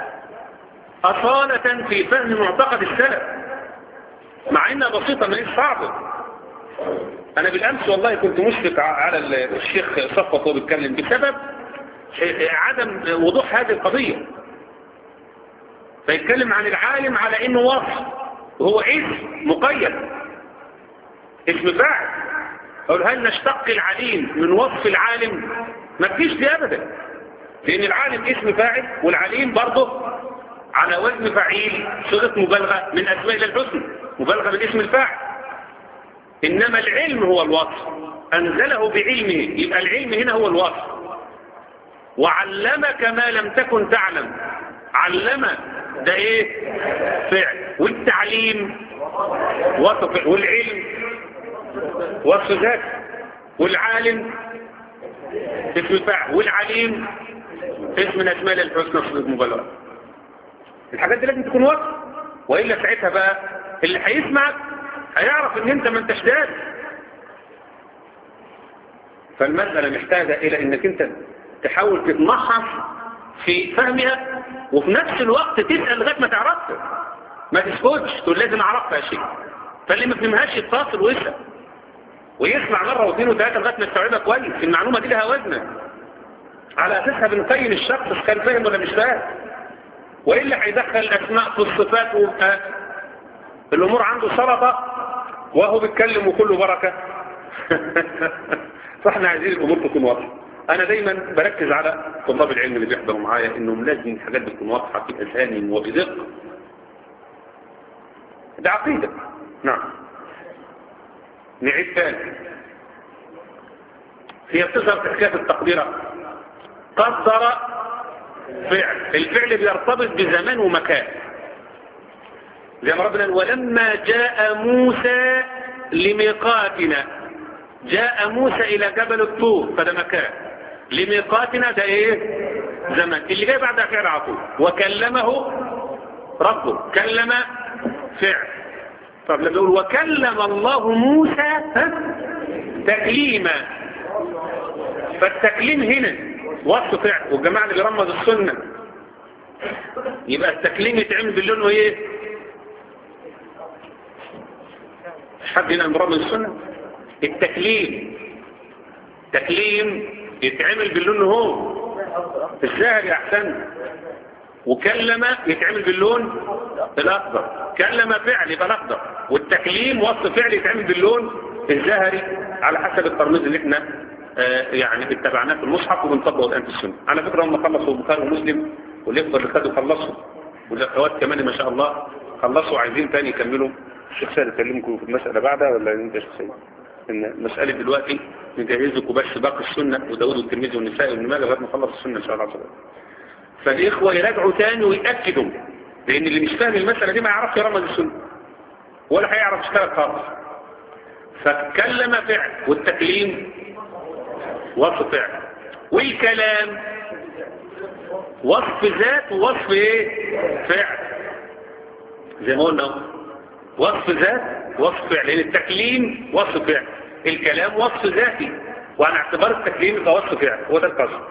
اصالة في فهم معتقد السلف مع انها بسيطة ما هيش صعبة انا بالامس والله كنت مشفق على الشيخ صفوت وهو بيتكلم بسبب عدم وضوح هذه القضية فيتكلم عن العالم على انه وصف وهو اسم مقيد اسم فاعل أقول هل نشتق العليم من وصف العالم ما فيش دي أبدا لأن العالم اسم فاعل والعليم برضه على وزن فعيل صيغة مبالغة من أسماء الحسن مبالغة من اسم الفاعل إنما العلم هو الوصف أنزله بعلمه يبقى العلم هنا هو الوصف وعلمك ما لم تكن تعلم علم ده ايه فعل والتعليم وصف والعلم وصف ذات والعالم اسم فاعل والعليم اسم من اسماء الحسنى صفه مبالغه الحاجات دي لازم تكون وصف والا ساعتها بقى اللي هيسمعك هيعرف ان انت ما انتش دارس فالمساله محتاجه الى انك انت تحاول تتمحص في فهمها وفي نفس الوقت تسال لغايه ما تعرفها ما تسكتش تقول لازم اعرفها شيء فاللي ما فهمهاش يتصل ويسال ويسمع مرة واثنين وثلاثة لغاية ما يستوعبها كويس المعلومة دي لها وزنة على أساسها بنقيم الشخص كان فاهم ولا مش فاهم وإلا هيدخل الأسماء في الصفات ويبقى الأمور عنده سلطة وهو بيتكلم وكله بركة فاحنا عايزين الأمور تكون واضحة أنا دايما بركز على طلاب العلم اللي بيحضروا معايا إنهم لازم الحاجات دي تكون واضحة في أذهانهم وبدقة ده عقيدة نعم نعيد تاني هي بتظهر في حكايه التقدير قدر فعل الفعل بيرتبط بزمان ومكان زي ما ربنا ولما جاء موسى لميقاتنا جاء موسى الى جبل الطور فده مكان لميقاتنا ده ايه زمان اللي جاي بعدها فعل على طول وكلمه ربه كلم فعل طب لما يقول وكلم الله موسى تكليما فالتكليم هنا وصف فعل والجماعة اللي رمز السنة يبقى التكليم يتعمل باللون وايه حد هنا مرمز السنة التكليم تكليم يتعمل باللون هو الزاهر يا احسن وكلم يتعمل باللون الأخضر كلم فعل يبقى الأخضر والتكليم وصف فعل يتعمل باللون الزهري على حسب الترميز اللي احنا آه يعني اتبعناه في المصحف وبنطبقه الآن في السنة على فكرة هم خلصوا البخاري ومسلم والإفضل اللي خدوا خلصوا والأخوات كمان ما شاء الله خلصوا عايزين تاني يكملوا الشيخ سيد يكلمكم في المسألة بعدها ولا انت يا شيخ سيد؟ ان مسألة دلوقتي نجهزكم بس باقي السنة وداود والترمذي والنسائي وابن ماجه لغايه ما نخلص السنة ان شاء الله تعالى فالإخوة يراجعوا تاني ويأكدوا لأن اللي مش فاهم المسألة دي ما يعرفش يرمز السنة ولا هيعرف يشتغل خالص فكلم فعل والتكليم وصف فعل والكلام وصف ذات ووصف ايه فعل زي ما قلنا وصف ذات وصف فعل لان التكليم وصف فعل الكلام وصف ذاتي وعلى اعتبار التكليم يبقى وصف فعل هو ده القصد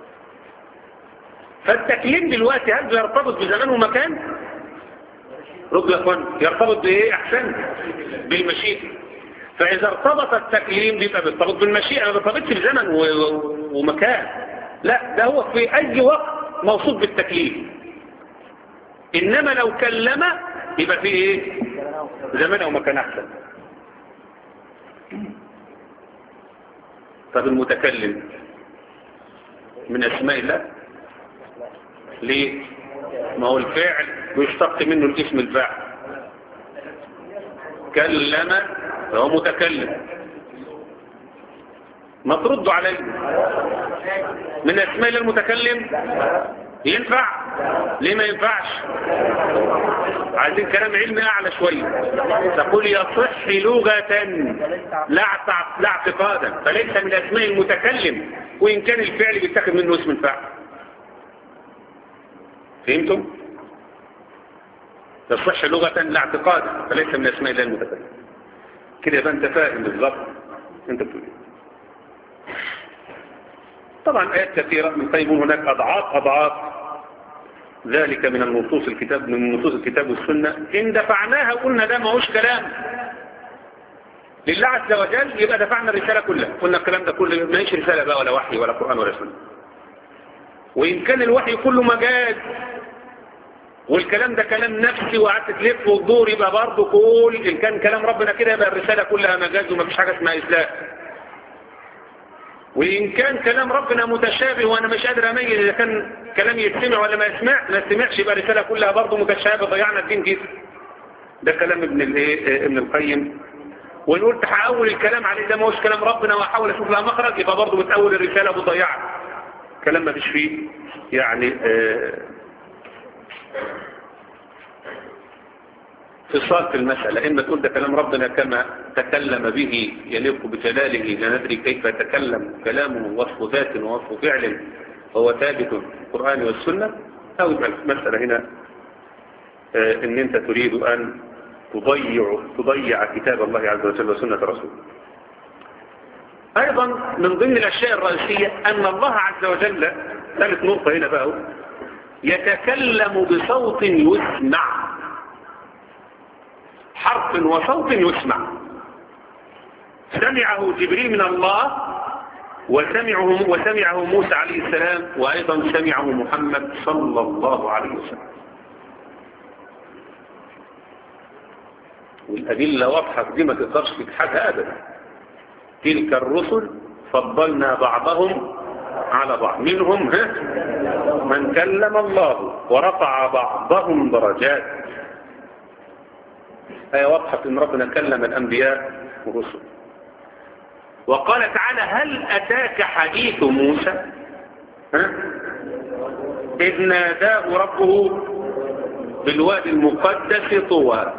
فالتكليم دلوقتي هل يرتبط بزمان ومكان رد يا اخوان يرتبط بايه احسن بالمشيئه فاذا ارتبط التكليم بيبقى بيرتبط بالمشيئه ما بيرتبطش بزمن و... ومكان لا ده هو في اي وقت موصوف بالتكليم انما لو كلم يبقى في ايه زمان او مكان احسن طب المتكلم من اسماء الله ليه ما هو الفعل يشتق منه الاسم الفاعل كلم فهو متكلم ما تردوا عليه من اسماء الله المتكلم ينفع ليه ما ينفعش عايزين كلام علمي اعلى شوية تقول يصح لغة لا لا اعتقادا فليس من اسماء المتكلم وان كان الفعل بيتخذ منه اسم الفاعل فهمتم يصح لغة لا اعتقادا فليس من اسماء الله المتكلم كده يبقى انت فاهم بالظبط انت بتقول طبعا آيات كثيرة من طيب هناك أضعاف أضعاف ذلك من النصوص الكتاب من نصوص الكتاب والسنة إن دفعناها وقلنا ده ماهوش كلام لله عز وجل يبقى دفعنا الرسالة كلها قلنا الكلام ده كله ما هيش رسالة بقى ولا وحي ولا قرآن ولا سنة وإن كان الوحي كله مجاز والكلام ده كلام نفسي وقعدت تلف وتدور يبقى برضه كل إن كان كلام ربنا كده يبقى الرسالة كلها مجاز وما فيش حاجة اسمها إسلام وإن كان كلام ربنا متشابه وأنا مش قادر أميز إذا كان كلام يسمع ولا ما يسمع ما يسمعش يبقى الرسالة كلها برضه متشابه ضيعنا الدين كده ده كلام ابن الايه ابن القيم وإن قلت هأول الكلام عليه ده ما هوش كلام ربنا وأحاول أشوف لها مخرج يبقى برضه بتأول الرسالة بضيعها كلام ما فيش فيه يعني آه فصال في المسألة إما تقول ده كلام ربنا كما تكلم به يليق بجلاله لا ندري كيف يتكلم كلامه وصف ذات ووصف فعل هو ثابت في القرآن والسنة أو المسألة هنا آه إن أنت تريد أن تضيع, تضيع كتاب الله عز وجل وسنة رسوله أيضا من ضمن الأشياء الرئيسية أن الله عز وجل ثالث نقطة هنا بقى يتكلم بصوت يسمع حرف وصوت يسمع سمعه جبريل من الله وسمعه, وسمعه موسى عليه السلام وأيضا سمعه محمد صلى الله عليه وسلم والأدلة واضحة دي ما تقدرش تتحدى أبدا تلك الرسل فضلنا بعضهم على بعض منهم ها من كلم الله ورفع بعضهم درجات آية واضحة إن ربنا كلم الأنبياء والرسل وقال تعالى هل أتاك حديث موسى ها؟ إذ ناداه ربه بالوادي المقدس طوى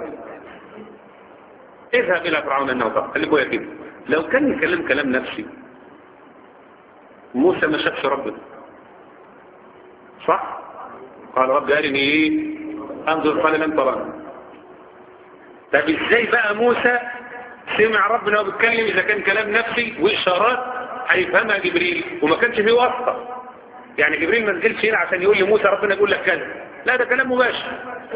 اذهب إلى فرعون إنه طغى خليك يا كده لو كان يكلم كلام نفسي موسى ما شافش ربنا صح قال رب أرني إيه أنظر قال لن تراني طب ازاي بقى موسى سمع ربنا وبيتكلم اذا كان كلام نفسي واشارات هيفهمها جبريل وما كانش فيه واسطه يعني جبريل ما نزلش هنا عشان يقول لموسى ربنا يقول لك كذا لا ده كلام مباشر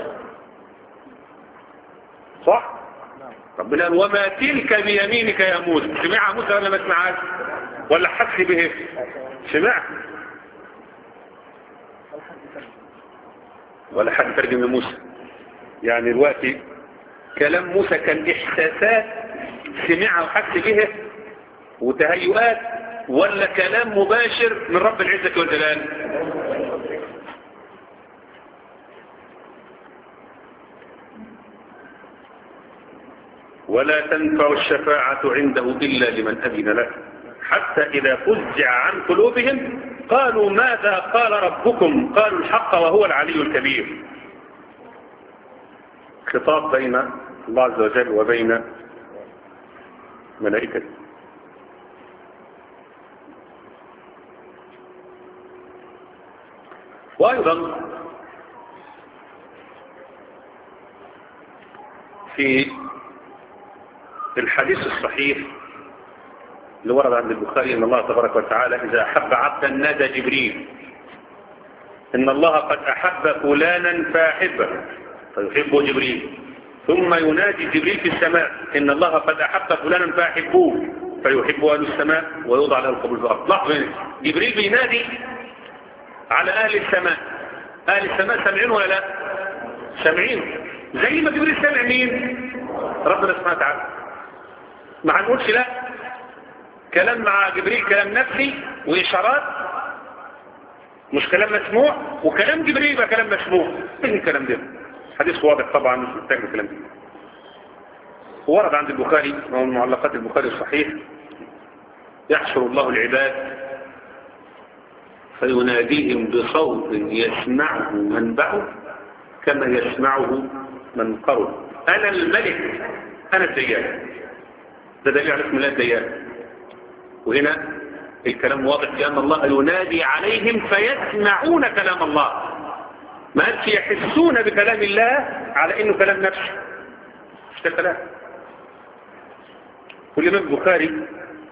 صح ربنا قال وما تلك بيمينك يا موسى سمعها موسى ولا ما سمعهاش ولا حس به سمع ولا حد ترجم لموسى يعني دلوقتي كلام موسى كان إحساسات سمعها وحس بها وتهيؤات ولا كلام مباشر من رب العزة والجلال ولا تنفع الشفاعة عنده إلا لمن أذن له حتى إذا فزع عن قلوبهم قالوا ماذا قال ربكم قالوا الحق وهو العلي الكبير خطاب بين الله عز وجل وبين ملائكته وأيضا في الحديث الصحيح اللي ورد عند البخاري ان الله تبارك وتعالى اذا احب عبدا نادى جبريل ان الله قد احب فلانا فاحبه فيحبه جبريل ثم ينادي جبريل في السماء ان الله قد احب فلانا فاحبوه فيحب اهل السماء ويوضع له القبول في الارض لاحظوا جبريل بينادي على اهل السماء اهل السماء سامعين ولا لا سامعين زي ما جبريل سامع مين ربنا سبحانه وتعالى ما هنقولش لا كلام مع جبريل كلام نفسي وإشارات مش كلام مسموع وكلام جبريل يبقى كلام مسموع ايه الكلام ده حديث واضح طبعا مش محتاج الكلام ده ورد عند البخاري وهو من معلقات البخاري الصحيح يحشر الله العباد فيناديهم بصوت يسمعه من بعد كما يسمعه من قرب أنا الملك أنا الديان ده دليل على اسم الله الديان وهنا الكلام واضح في أن الله ينادي عليهم فيسمعون كلام الله ما قالش يحسون بكلام الله على انه كلام نفسي مش ده كلام والإمام البخاري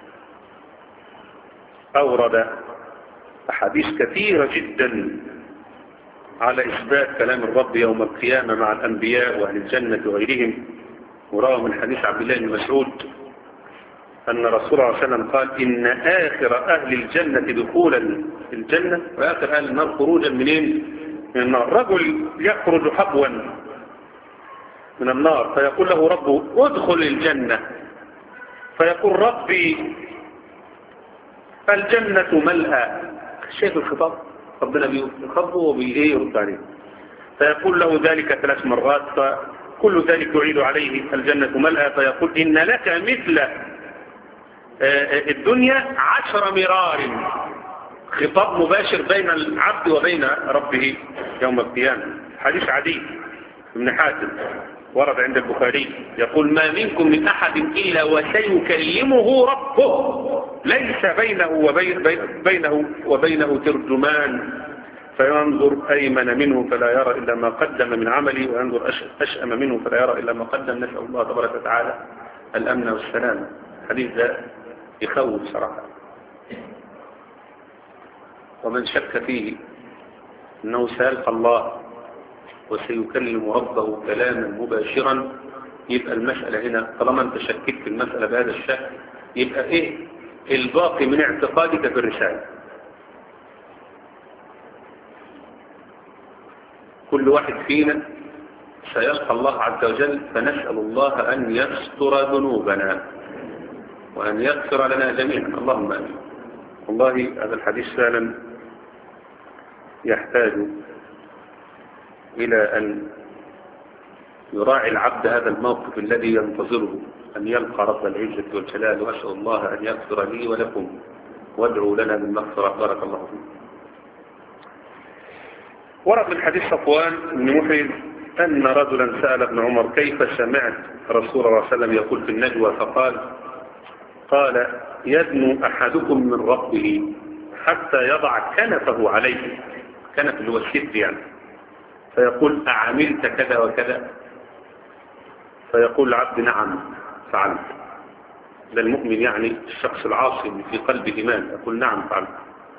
أورد أحاديث كثيرة جدا على إثبات كلام الرب يوم القيامة مع الأنبياء وأهل الجنة وغيرهم وروى من حديث عبد الله بن مسعود أن رسول الله صلى الله عليه وسلم قال إن آخر أهل الجنة دخولا في الجنة وآخر أهل النار خروجا منين؟ من النار رجل يخرج حبوا من النار فيقول له ربه ادخل الجنة فيقول ربي الجنة ملأى شايف الخطاب ربنا بيخطبه وبإيه يرد عليه فيقول له ذلك ثلاث مرات فكل ذلك يعيد عليه الجنة ملأى فيقول إن لك مثل الدنيا عشر مرار خطاب مباشر بين العبد وبين ربه يوم القيامة حديث عدي بن حاتم ورد عند البخاري يقول ما منكم من أحد إلا وسيكلمه ربه ليس بينه وبين بينه وبينه ترجمان فينظر أيمن منه فلا يرى إلا ما قدم من عمله وينظر أشأم منه فلا يرى إلا ما قدم نسأل الله تبارك وتعالى الأمن والسلام حديث ده يخوف صراحة ومن شك فيه أنه سيلقى الله وسيكلم ربه كلاما مباشرا يبقى المسألة هنا طالما انت شكيت في المسألة بهذا الشكل يبقى ايه الباقي من اعتقادك في الرسالة كل واحد فينا سيلقى الله عز وجل فنسأل الله أن يستر ذنوبنا وأن يغفر لنا جميعا اللهم أمين والله هذا الحديث فعلا يحتاج إلى أن يراعي العبد هذا الموقف الذي ينتظره أن يلقى رب العزة والجلال وأسأل الله أن يغفر لي ولكم وادعوا لنا بالمغفرة بارك الله فيكم ورد من حديث صفوان بن محرز أن رجلا سأل ابن عمر كيف سمعت رسول الله صلى الله عليه وسلم يقول في النجوى فقال قال يدنو أحدكم من ربه حتى يضع كنفه عليه كنف اللي هو السد يعني فيقول أعملت كذا وكذا فيقول العبد نعم فعلت ده المؤمن يعني الشخص العاصي اللي في قلبه إيمان يقول نعم فعلت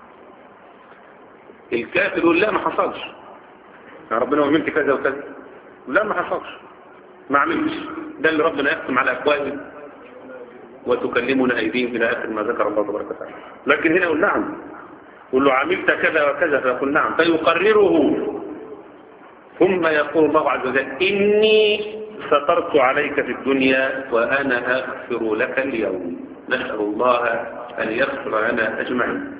الكافر يقول لا ما حصلش يا ربنا عملت كذا وكذا لا ما حصلش ما عملتش ده اللي ربنا يختم على أفواههم وتكلمنا أيديهم إلى آخر ما ذكر الله تبارك وتعالى لكن هنا يقول نعم يقول له عملت كذا وكذا فيقول نعم فيقرره ثم يقول الله عز وجل إني سترت عليك في الدنيا وأنا أغفر لك اليوم نسأل الله أن يغفر لنا أجمعين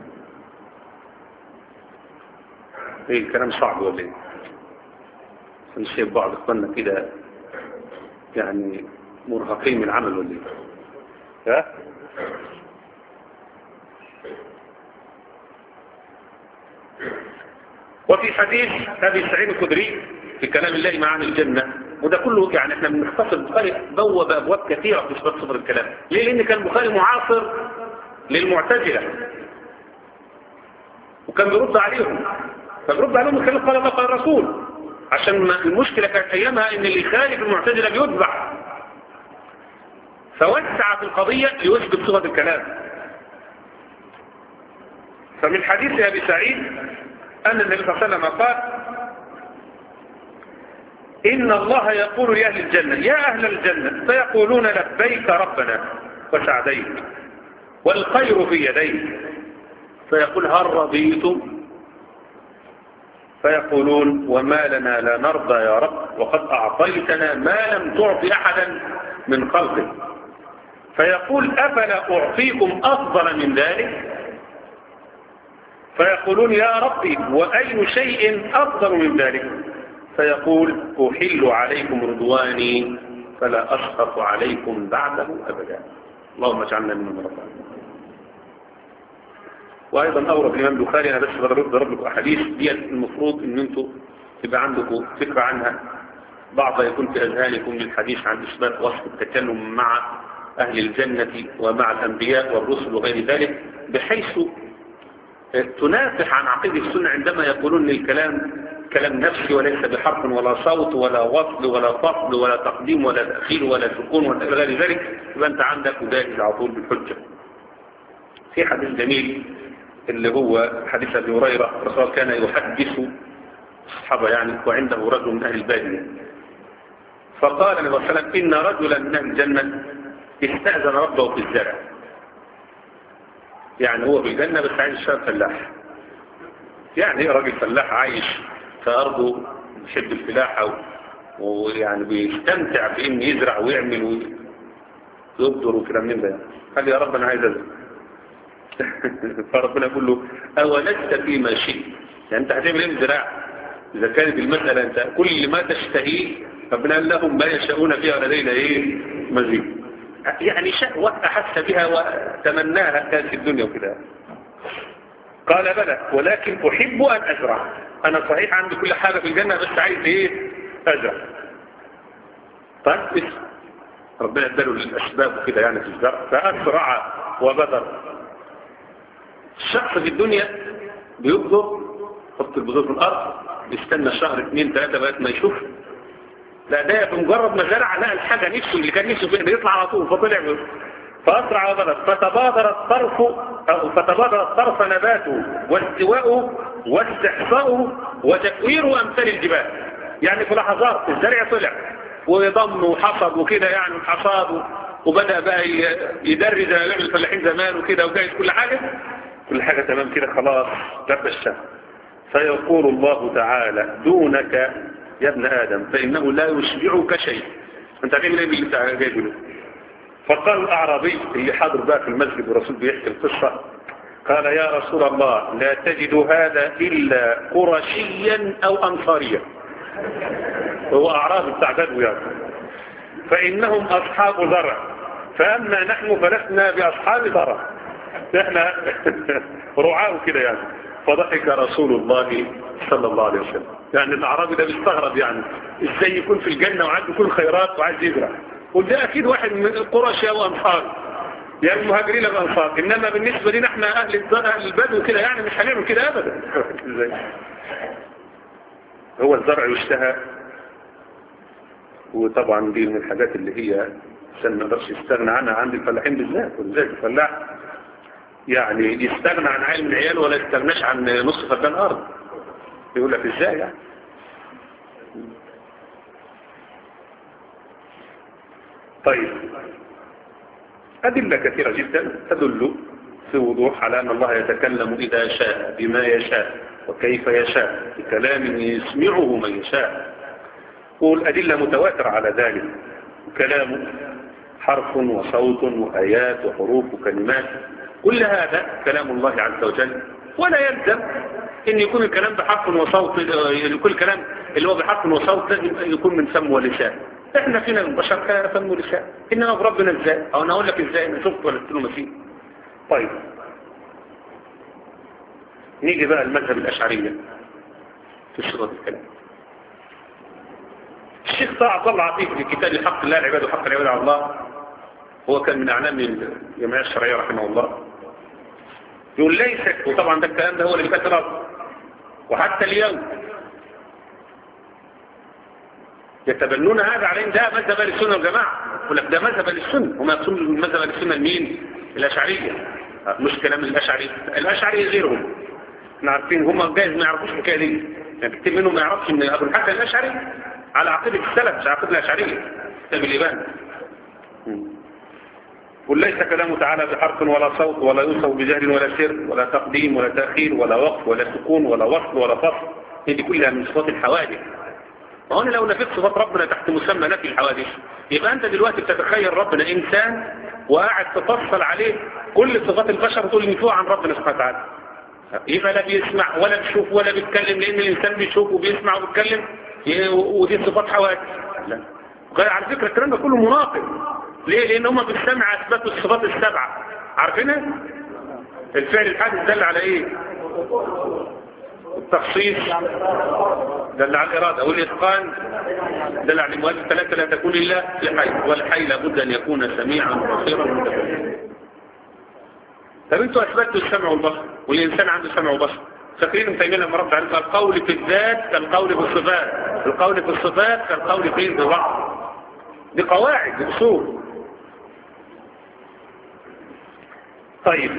ايه الكلام صعب ولا ايه نشوف بعض اخواننا كده يعني مرهقين من العمل ولا ايه ها وفي حديث ابي سعيد الخدري في كلام الله مع عن الجنه وده كله يعني احنا بنختصر البخاري بوب ابواب كثيره في صفات صفر الكلام ليه لان كان البخاري معاصر للمعتزله وكان بيرد عليهم فبيرد عليهم من خلال قال الله قال الرسول عشان ما المشكله كانت ايامها ان اللي يخالف المعتزله بيتبع فوسع في القضيه ليثبت صفه الكلام فمن حديث ابي سعيد ان النبي صلى الله عليه وسلم قال إن الله يقول لأهل الجنة يا أهل الجنة فيقولون لبيك ربنا وسعديك والخير في يديك فيقول هل رضيتم فيقولون وما لنا لا نرضى يا رب وقد أعطيتنا ما لم تعط أحدا من خلقك فيقول أفلا أعطيكم أفضل من ذلك فيقولون يا ربي وأي شيء أفضل من ذلك فيقول أحل عليكم رضواني فلا أسخط عليكم بعده أبدا اللهم اجعلنا من رضوان وأيضا أورد الإمام البخاري أنا بس بضرب لكم أحاديث دي المفروض أن أنتم تبقى عندكم فكرة عنها بعض يكون في أذهانكم للحديث عن إثبات وصف التكلم مع أهل الجنة ومع الأنبياء والرسل وغير ذلك بحيث تنافح عن عقيدة السنة عندما يقولون الكلام كلام نفسي وليس بحرف ولا صوت ولا وصل ولا فصل ولا تقديم ولا تأخير ولا سكون ولا غير ذلك يبقى أنت عندك ودائج على طول بالحجة في حديث جميل اللي هو حديث أبي هريرة الرسول كان يحدث الصحابة يعني وعنده رجل من أهل البادية فقال النبي صلى الله عليه وسلم إن رجلا من أهل الجنة استأذن ربه في الزرع يعني هو في الجنة بس عايش شاب فلاح يعني راجل فلاح عايش في أرضه بيحب الفلاحة ويعني بيستمتع بإنه يزرع ويعمل ويبدر وكلام من ده قال يا رب أنا عايز أزرع فربنا يقول له أولدت فيما شئت يعني أنت هتعمل إيه بالزراعة إذا كانت المسألة أنت كل ما تشتهيه ربنا قال لهم ما يشاءون فيها لدينا إيه مزيد يعني شهوة أحس بها وتمناها كانت في الدنيا وكده قال بلى ولكن أحب أن أزرع أنا صحيح عندي كل حاجة في الجنة بس عايز إيه أزرع طيب اسم ربنا اداله الأسباب وكده يعني في الزرع فأسرع وبدر الشخص في الدنيا بيبذر يحط البذور في الأرض بيستنى شهر اثنين ثلاثة لغايه ما يشوف لا ده بمجرد ما زرع لقى الحاجة نفسه اللي كان نفسه فيه يطلع على طول فطلع منه فأسرع وبلد فتبادر الطرف أو فتبادر الطرف نباته واستواؤه واستحصاؤه وتكوير أمثال الجبال يعني في لحظات الزرع طلع وضم وحصد وكده يعني الحصاد وبدأ بقى يدري زي ما بيعمل الفلاحين زمان وكده وجايز كل حاجة كل حاجة تمام كده خلاص لب الشمس فيقول الله تعالى دونك يا ابن آدم فإنه لا يشبعك شيء انت هتعمل ايه باللي انت جايبه له فقال الأعرابي اللي حاضر بقى في المسجد والرسول بيحكي القصة قال يا رسول الله لا تجد هذا إلا قرشيا أو أنصاريا هو أعراب بتاع بدو يعني فإنهم أصحاب زرع فأما نحن فلسنا بأصحاب زرع احنا رعاه كده يعني فضحك رسول الله صلى الله عليه وسلم يعني الأعرابي ده بيستغرب يعني ازاي يكون في الجنة وعنده كل خيرات وعايز يزرع وده أكيد واحد من القرش أو أنصار يعني المهاجرين الأنصار إنما بالنسبة لنا احنا أهل أهل البدو كده يعني مش هنعمل كده أبدا ازاي هو الزرع يشتهى وطبعا دي من الحاجات اللي هي عشان ما نقدرش يستغنى عنها عند الفلاحين بالذات ولذلك الفلاح يعني يستغنى عن علم العيال ولا يستغناش عن نص فدان أرض يقول لك ازاي يعني طيب أدلة كثيرة جدا تدل في وضوح على أن الله يتكلم إذا شاء بما يشاء وكيف يشاء بكلام يسمعه من يشاء والأدلة متواترة على ذلك كلامه حرف وصوت وآيات وحروف وكلمات كل هذا كلام الله عز وجل ولا يلزم ان يكون الكلام بحرف وصوت كل كلام اللي هو بحرف وصوت لازم يكون من فم ولسان احنا فينا البشر كان فم ولسان انما بربنا ازاي او انا اقول لك ازاي انا شفت ولا قلت له مسيح طيب نيجي بقى المذهب الاشعريه في صيغه الكلام الشيخ طه طلع فيه في كتاب حق الله العباد وحق العباد على الله هو كان من اعلام الجمعيه الشرعيه رحمه الله يقول ليست وطبعا ده الكلام ده هو اللي كتب وحتى اليوم يتبنون هذا على ان ده مذهب للسنه والجماعه يقول لك ده مذهب للسنه وما يقصون مذهب للسنه لمين؟ الاشعريه مش كلام الاشعري الاشعري غيرهم احنا عارفين هم جايز ما يعرفوش الحكايه دي يعني كتير منهم ما يعرفش ان ابو الحسن الاشعري على عقيده السلف مش عقيده الاشعريه كتاب الابان قل ليس كلامه تعالى بحرف ولا صوت ولا يوصف بجهل ولا سر ولا تقديم ولا تأخير ولا وقف ولا سكون ولا وصل ولا فصل هذه كلها من صفات الحوادث وهنا لو نفيت صفات ربنا تحت مسمى نفي الحوادث يبقى انت دلوقتي بتتخيل ربنا انسان وقاعد تفصل عليه كل صفات البشر تقول نفوع عن ربنا سبحانه وتعالى يبقى لا بيسمع ولا بيشوف ولا بيتكلم لان الانسان بيشوف وبيسمع وبيتكلم ودي صفات حوادث لا على فكره الكلام ده كله مناقض ليه لان هم بالسمع اثبتوا الصفات السبعه عارفينها الفعل الحادث دل على ايه التخصيص دل على الاراده والاتقان دل على المؤلف ثلاثه لا تكون الا لحي والحي لابد ان يكون سميعا بصيرا متكلما طب انتوا اثبتوا السمع والبصر والانسان عنده سمع وبصر فاكرين ابن تيميه لما رد عليه القول في الذات كالقول في الصفات القول في الصفات كالقول في البعض دي قواعد دي اصول طيب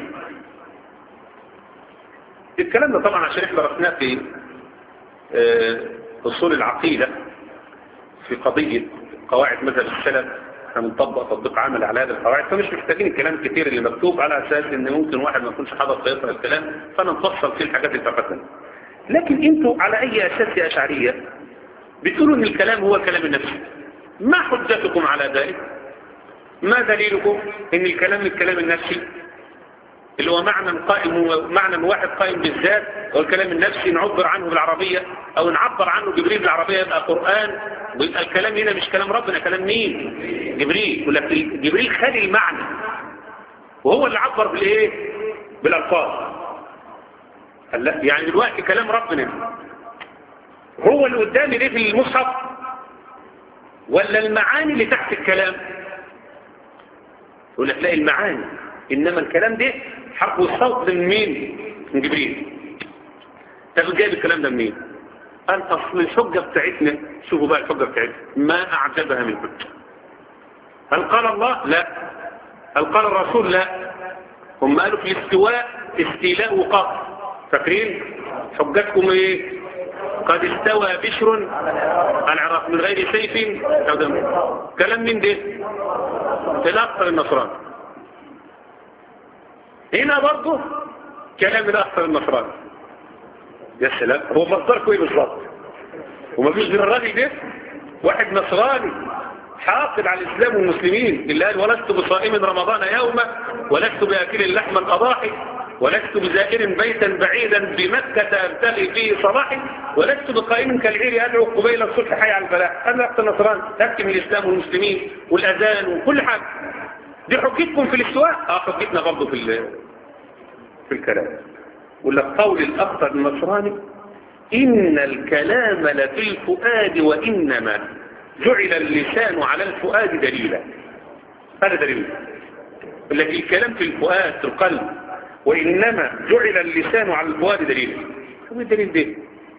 الكلام ده طبعا عشان احنا درسناه في اصول العقيده في قضيه قواعد مذهب السلف احنا بنطبق تطبيق عملي على هذه القواعد فمش محتاجين الكلام الكتير اللي مكتوب على اساس ان ممكن واحد ما يكونش حاضر فيقرا الكلام فنفصل فيه الحاجات اللي فقدنا لكن انتوا على اي اساس يا اشعريه بتقولوا ان الكلام هو الكلام النفسي ما حجتكم على ذلك ما دليلكم ان الكلام الكلام النفسي اللي هو معنى قائم معنى واحد قائم بالذات هو الكلام النفسي نعبر عنه بالعربية او نعبر عنه جبريل بالعربية يبقى قرآن ويبقى الكلام هنا مش كلام ربنا كلام مين جبريل يقول لك جبريل خد المعنى وهو اللي عبر بالايه بالالفاظ يعني دلوقتي كلام ربنا هو اللي قدامي ليه في المصحف ولا المعاني اللي تحت الكلام يقول لك لا المعاني انما الكلام ده حرف والصوت من مين من جبريل طب جايب الكلام ده منين قال اصل الحجه بتاعتنا شوفوا بقى الحجه بتاعتنا ما اعجبها من حجه هل قال الله لا هل قال الرسول لا هم قالوا في الاستواء استيلاء وقهر فاكرين حجتكم ايه قد استوى بشر العراق من غير سيف او دم كلام من ده الاكثر النصراني هنا برضه كلام الاكثر النصراني يا سلام هو مصدركم ايه بالظبط ومفيش غير الراجل ده واحد نصراني حاقد على الاسلام والمسلمين اللي قال ولست بصائم رمضان يوما ولست باكل اللحم الاضاحي ولست بزائر بيتا بعيدا بمكة أبتغي فيه صلاحي ولست بقائم كالعير أدعو قبيل الصلح حي على الفلاح أنا أخت النصران تحكم الإسلام والمسلمين والأذان وكل حاجة دي حجتكم في الاستواء اه حجتنا برضه في في الكلام ولا قول الأخطر النصراني إن الكلام لفي الفؤاد وإنما جعل اللسان على الفؤاد دليلا هذا دليل لكن الكلام في الفؤاد في القلب وإنما جعل اللسان على الفؤاد دليلا هو الدليل ده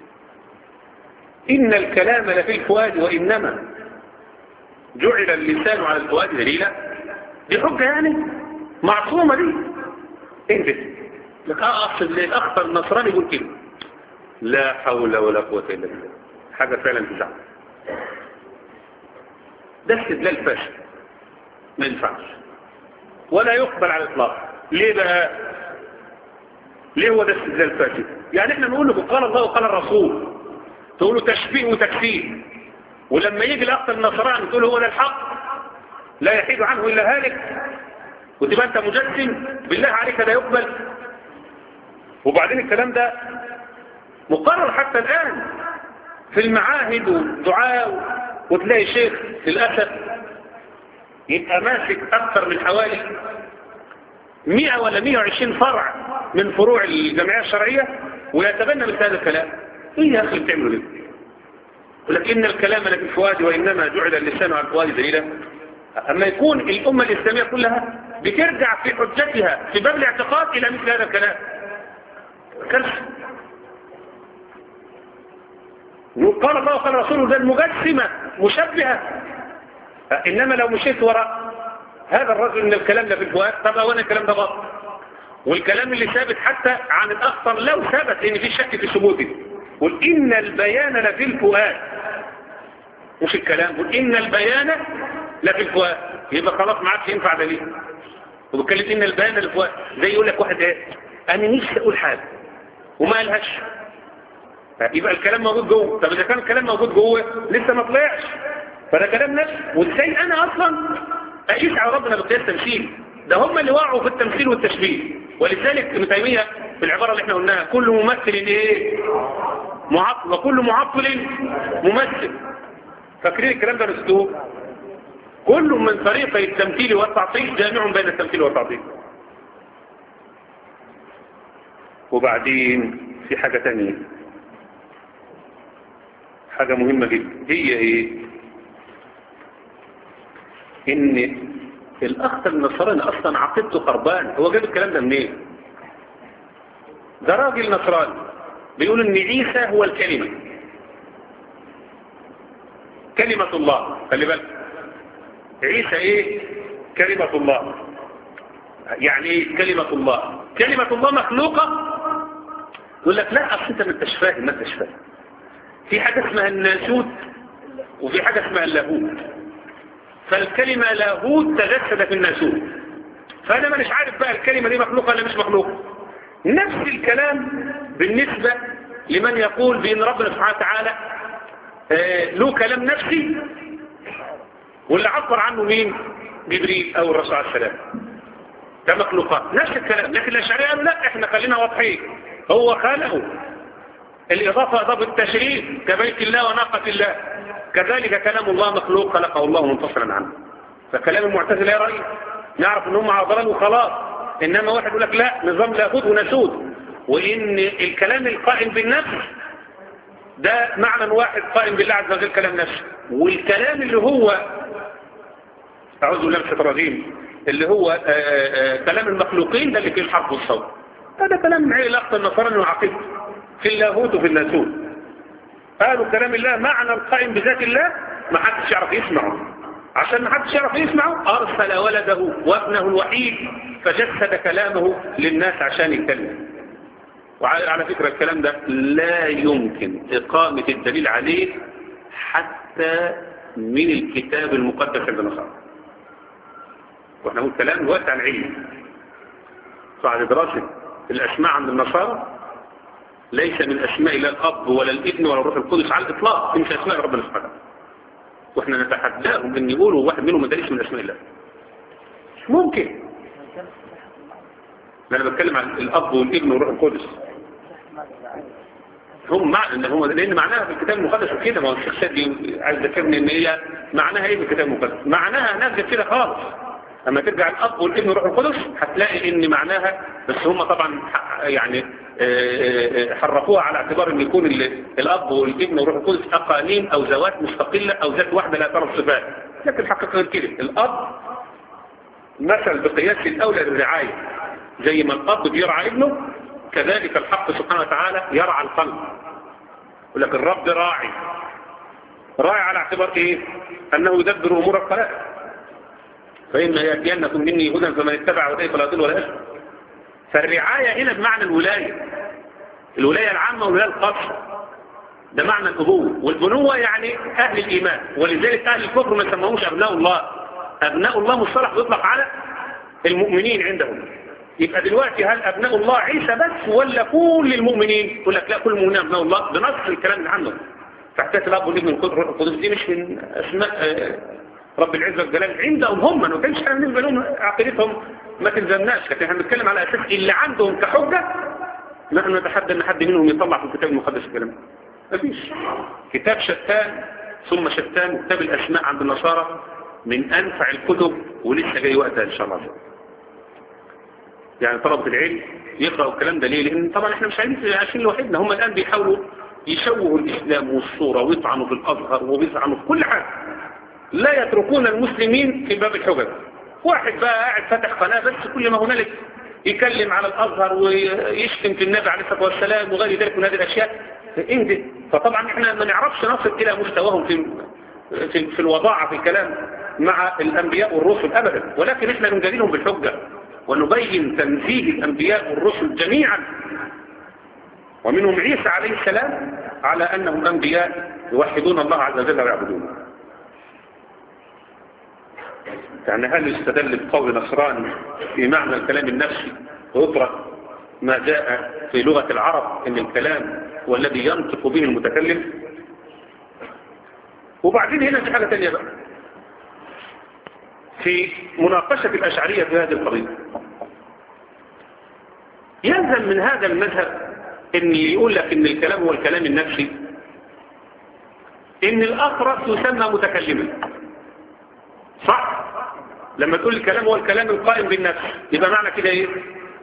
إن الكلام لفي الفؤاد وإنما جعل اللسان على الفؤاد دليلا دي حجة يعني معصومة دي ايه ده لك اصل الاخطر النصراني يقول كده لا حول ولا قوة الا بالله حاجة فعلا تزعل ده استدلال فاشل ما ينفعش ولا يقبل على الاطلاق ليه بقى ليه هو ده استدلال فاشل يعني احنا نقول لكم قال الله وقال الرسول تقولوا تشبيه وتكفير ولما يجي الاخ النصراني تقول هو ده الحق لا يحيد عنه الا هالك وتبقى انت مجسم بالله عليك ده يقبل وبعدين الكلام ده مقرر حتى الان في المعاهد والدعاء وتلاقي شيخ للاسف يبقى ماسك اكثر من حوالي 100 ولا 120 فرع من فروع الجمعيه الشرعيه ويتبنى مثل هذا الكلام ايه يا اخي بتعملوا ليه يقول لك ان الكلام لفي الفؤاد وانما جعل اللسان على الفؤاد دليلا اما يكون الامه الاسلاميه كلها بترجع في حجتها في باب الاعتقاد الى مثل هذا الكلام كلام قال الله وقال رسوله ده المجسمه مشبهه انما لو مشيت وراء هذا الرجل من الكلام ده في الفؤاد طب اولا الكلام ده غلط والكلام اللي ثابت حتى عن الاخطر لو ثبت ان في شك في ثبوته قل ان البيان لفي الفؤاد مش الكلام قل ان البيان لفي الفؤاد يبقى خلاص ما عادش ينفع دليل وبتكلم ان البيان للفؤاد زي يقول لك واحد ايه انا نفسي اقول حاجه وما قالهاش يبقى الكلام موجود جوه طب اذا كان الكلام موجود جوه لسه ما طلعش فده كلام نفسي وازاي انا اصلا اقيس على ربنا بقياس تمثيل ده هم اللي وقعوا في التمثيل والتشبيه ولذلك ابن تيميه في العباره اللي احنا قلناها كل ممثل ايه معطل وكل معطل ممثل فاكرين الكلام ده نسيتوه كل من طريقي التمثيل والتعطيل جامع بين التمثيل والتعطيل وبعدين في حاجة تانية حاجة مهمة جدا هي ايه ان الاخ النصراني اصلا عقيدته خربان هو جاب الكلام ده منين ده راجل نصراني بيقول ان عيسى هو الكلمة كلمة الله خلي بالك عيسى ايه كلمة الله يعني ايه كلمة الله كلمة الله مخلوقة يقول لك لا اصل انت ما انتش فاهم ما انتش فاهم في حاجة اسمها الناسوت وفي حاجة اسمها اللاهوت فالكلمة لاهوت تجسد في الناسوت فانا ما مش عارف بقى الكلمة دي مخلوقة ولا مش مخلوقة نفس الكلام بالنسبة لمن يقول بان ربنا سبحانه وتعالى آه له كلام نفسي واللي عبر عنه مين جبريل او الرسول عليه السلام ده مخلوقات نفس الكلام لكن الاشعرية قالوا لا احنا خلينا واضحين هو خلقه الاضافة اضافة التشريف كبيت الله وناقة الله كذلك كلام الله مخلوق خلقه الله منفصلا عنه فكلام المعتزلة يا رأي نعرف ان هم على ضلال وخلاص انما واحد يقول لك لا نظام لاهوت ونسود وان الكلام القائم بالنفس ده معنى واحد قائم بالله عز وجل كلام نفسه والكلام اللي هو أعوذ بالله من الشيطان الرجيم اللي هو آآ آآ كلام المخلوقين ده اللي فيه الحرف والصوت هذا كلام من عين الأخت النصراني وعقيدته في اللاهوت وفي الناسوت قالوا كلام الله معنى القائم بذات الله ما حدش يعرف يسمعه عشان ما حدش يعرف يسمعه أرسل ولده وابنه الوحيد فجسد كلامه للناس عشان يتكلم وعلى فكرة الكلام ده لا يمكن إقامة الدليل عليه حتى من الكتاب المقدس عند النصارى واحنا نقول كلام واسع العلم بعد دراسة الأسماء عند النصارى ليس من أسماء لا الأب ولا الابن ولا الروح القدس على الإطلاق مش أسماء ربنا سبحانه واحنا نتحداهم ان يقولوا واحد منهم مدارس من أسماء الله مش ممكن انا بتكلم عن الأب والابن والروح القدس هم معنى ان هم لان معناها في الكتاب المقدس وكده ما هو الشخصيات دي عايز ذكرني ان هي معناها ايه في الكتاب المقدس معناها نازل كده خالص اما ترجع الاب والابن والروح القدس هتلاقي ان معناها بس هم طبعا يعني حرفوها على اعتبار ان يكون الاب والابن والروح القدس اقانيم او ذوات مستقله او ذات واحده لا ترى الصفات لكن الحقيقه غير كده الاب مثل بقياس الاولى للرعايه زي ما الاب بيرعى ابنه كذلك الحق سبحانه وتعالى يرعى القلب يقول لك الرب راعي راعي على اعتبار ايه انه يدبر امور الخلائق فإما يأتينكم مني هدى فمن اتبع هداي فلا يضل ولا يشقى فالرعاية هنا بمعنى الولاية الولاية العامة والولاية الخاصة ده معنى الأبوة والبنوة يعني أهل الإيمان ولذلك أهل الكفر ما سموهمش أبناء الله أبناء الله مصطلح بيطلق على المؤمنين عندهم يبقى دلوقتي هل أبناء الله عيسى بس ولا كل المؤمنين يقول لك لا كل المؤمنين أبناء الله بنص الكلام اللي عنه فاحتاج الأب والابن من قدر القدس دي مش من أسماء رب العزة والجلال عندهم هم ما كانش احنا بالنسبة لهم عقيدتهم ما تلزمناش لكن احنا بنتكلم على أساس اللي عندهم كحجة نحن نتحدى ان حد منهم يطلع في الكتاب المقدس الكلام مفيش كتاب شتان ثم شتان كتاب الأسماء عند النصارى من أنفع الكتب ولسه جاي وقتها إن شاء الله يعني طلبة العلم يقرأوا الكلام ده ليه لأن طبعا احنا مش عايشين لوحدنا هم الآن بيحاولوا يشوهوا الإسلام والصورة ويطعنوا في الأزهر ويطعنوا في كل حاجة لا يتركون المسلمين في باب الحجج واحد بقى قاعد فاتح قناة بس كل ما هنالك يكلم على الأزهر ويشتم في النبي عليه الصلاة والسلام وغير ذلك من هذه الأشياء انجد فطبعا احنا ما نعرفش نصل إلى مستواهم في في, في الوضاعة في الكلام مع الأنبياء والرسل أبدا ولكن احنا نجادلهم بالحجة ونبين تنزيه الأنبياء والرسل جميعا ومنهم عيسى عليه السلام على أنهم أنبياء يوحدون الله عز وجل ويعبدونه يعني هل يستدل بقول نصراني في معنى الكلام النفسي ويترك ما جاء في لغة العرب ان الكلام هو الذي ينطق به المتكلم وبعدين هنا في حاجة تانية بقى في مناقشة الأشعرية في هذه القضية يلزم من هذا المذهب ان يقول لك ان الكلام هو الكلام النفسي ان الأخرس يسمى متكلما صح لما تقول الكلام هو الكلام القائم بالنفس يبقى معنى كده ايه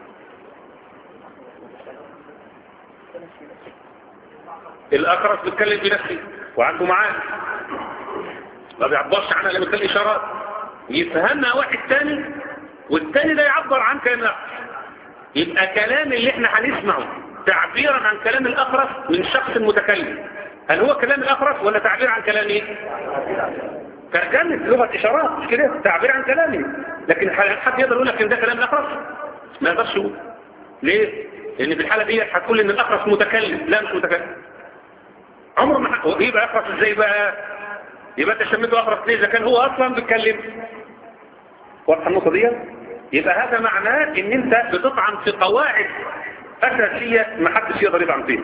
الأخرس بيتكلم بنفسه وعنده معاه ما بيعبرش عنها لما يتكلم إشارات يفهمها واحد تاني والتاني ده يعبر عن كلام الأخرس يبقى كلام اللي احنا هنسمعه تعبيرا عن كلام الأخرس من شخص متكلم هل هو كلام الأخرس ولا تعبير عن كلام ايه ترجمة لغة إشارات مش كده تعبير عن كلامي لكن حد يقدر يقول لك ان ده كلام الأخرس ما يقدرش يقول ليه؟ لأن في الحالة دي هتقول ان الأخرس متكلم لا مش متكلم عمره ما هو يبقى أخرس ازاي بقى يبقى انت سميته أخرس ليه إذا كان هو أصلا بيتكلم واضحة النقطة دي يبقى هذا معناه ان انت بتطعن في قواعد أساسية ما حدش يقدر يطعن فيها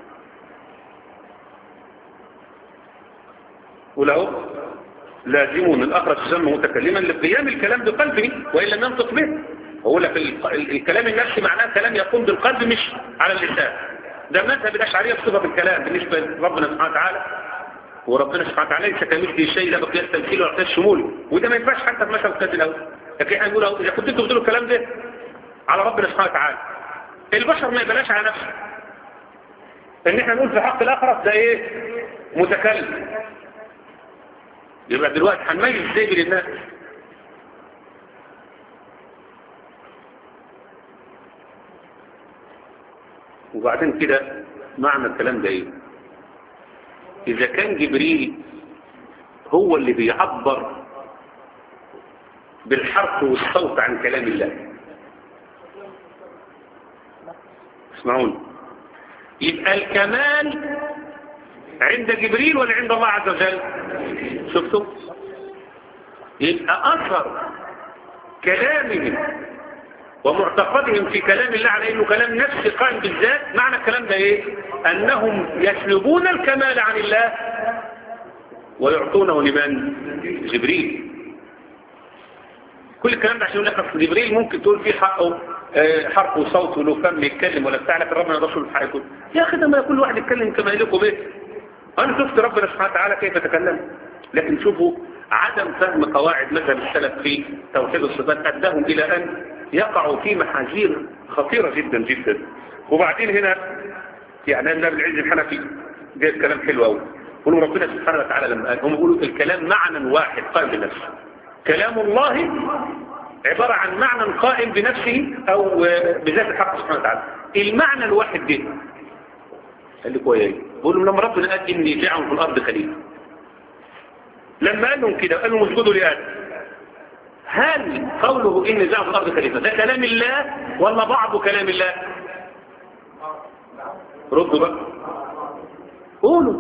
ولو لازم الأخرس يسمى متكلما لقيام الكلام بقلبه وإن لم ينطق به أقول لك الكلام النفسي معناه كلام يقوم بالقلب مش على اللسان ده مذهب الأشعرية بصفة بالكلام بالنسبة لربنا سبحانه وتعالى وربنا سبحانه وتعالى ليس كمثله شيء لا بقياس تمثيل ولا قياس شمول وده ما ينفعش حتى في مثل القياس الأول لكن احنا نقول اذا كنت انتوا بتقولوا الكلام ده على ربنا سبحانه وتعالى البشر ما يبلاش على نفسه ان احنا نقول في حق الأخرس ده ايه متكلم يبقى دلوقتي هنميز ازاي بين الناس وبعدين كده معنى الكلام ده ايه اذا كان جبريل هو اللي بيعبر بالحرف والصوت عن كلام الله اسمعون يبقى الكمال عند جبريل ولا عند الله عز وجل شفتوا يبقى أثر كلامهم ومعتقدهم في كلام الله على انه كلام نفسي قائم بالذات معنى الكلام ده ايه انهم يسلبون الكمال عن الله ويعطونه لمن جبريل كل الكلام ده عشان يقول لك اصل جبريل ممكن تقول فيه حقه آه حرف وصوت ولو كان بيتكلم ولا بتاع لكن ربنا يضرش له حاجه يا اخي ده ما كل واحد يتكلم كما يليق به انا شفت ربنا سبحانه وتعالى كيف يتكلم لكن شوفوا عدم فهم قواعد مذهب السلف في توحيد الصفات ادهم الى ان يقعوا في محاذير خطيرة جدا جدا وبعدين هنا يعني النبي العز الحنفي جاء كلام حلو قوي يقولوا ربنا سبحانه وتعالى لما قال هم يقولوا الكلام معنى واحد قائم بنفسه كلام الله عبارة عن معنى قائم بنفسه او بذات الحق سبحانه وتعالى المعنى الواحد ده قال لك ايه بيقولوا لما ربنا قال اني جاعل في الارض خليفه لما قال لهم كده قال لهم اسجدوا لآدم هل قوله إن جاء في الأرض خليفة ده كلام الله ولا بعض كلام الله ردوا بقى قولوا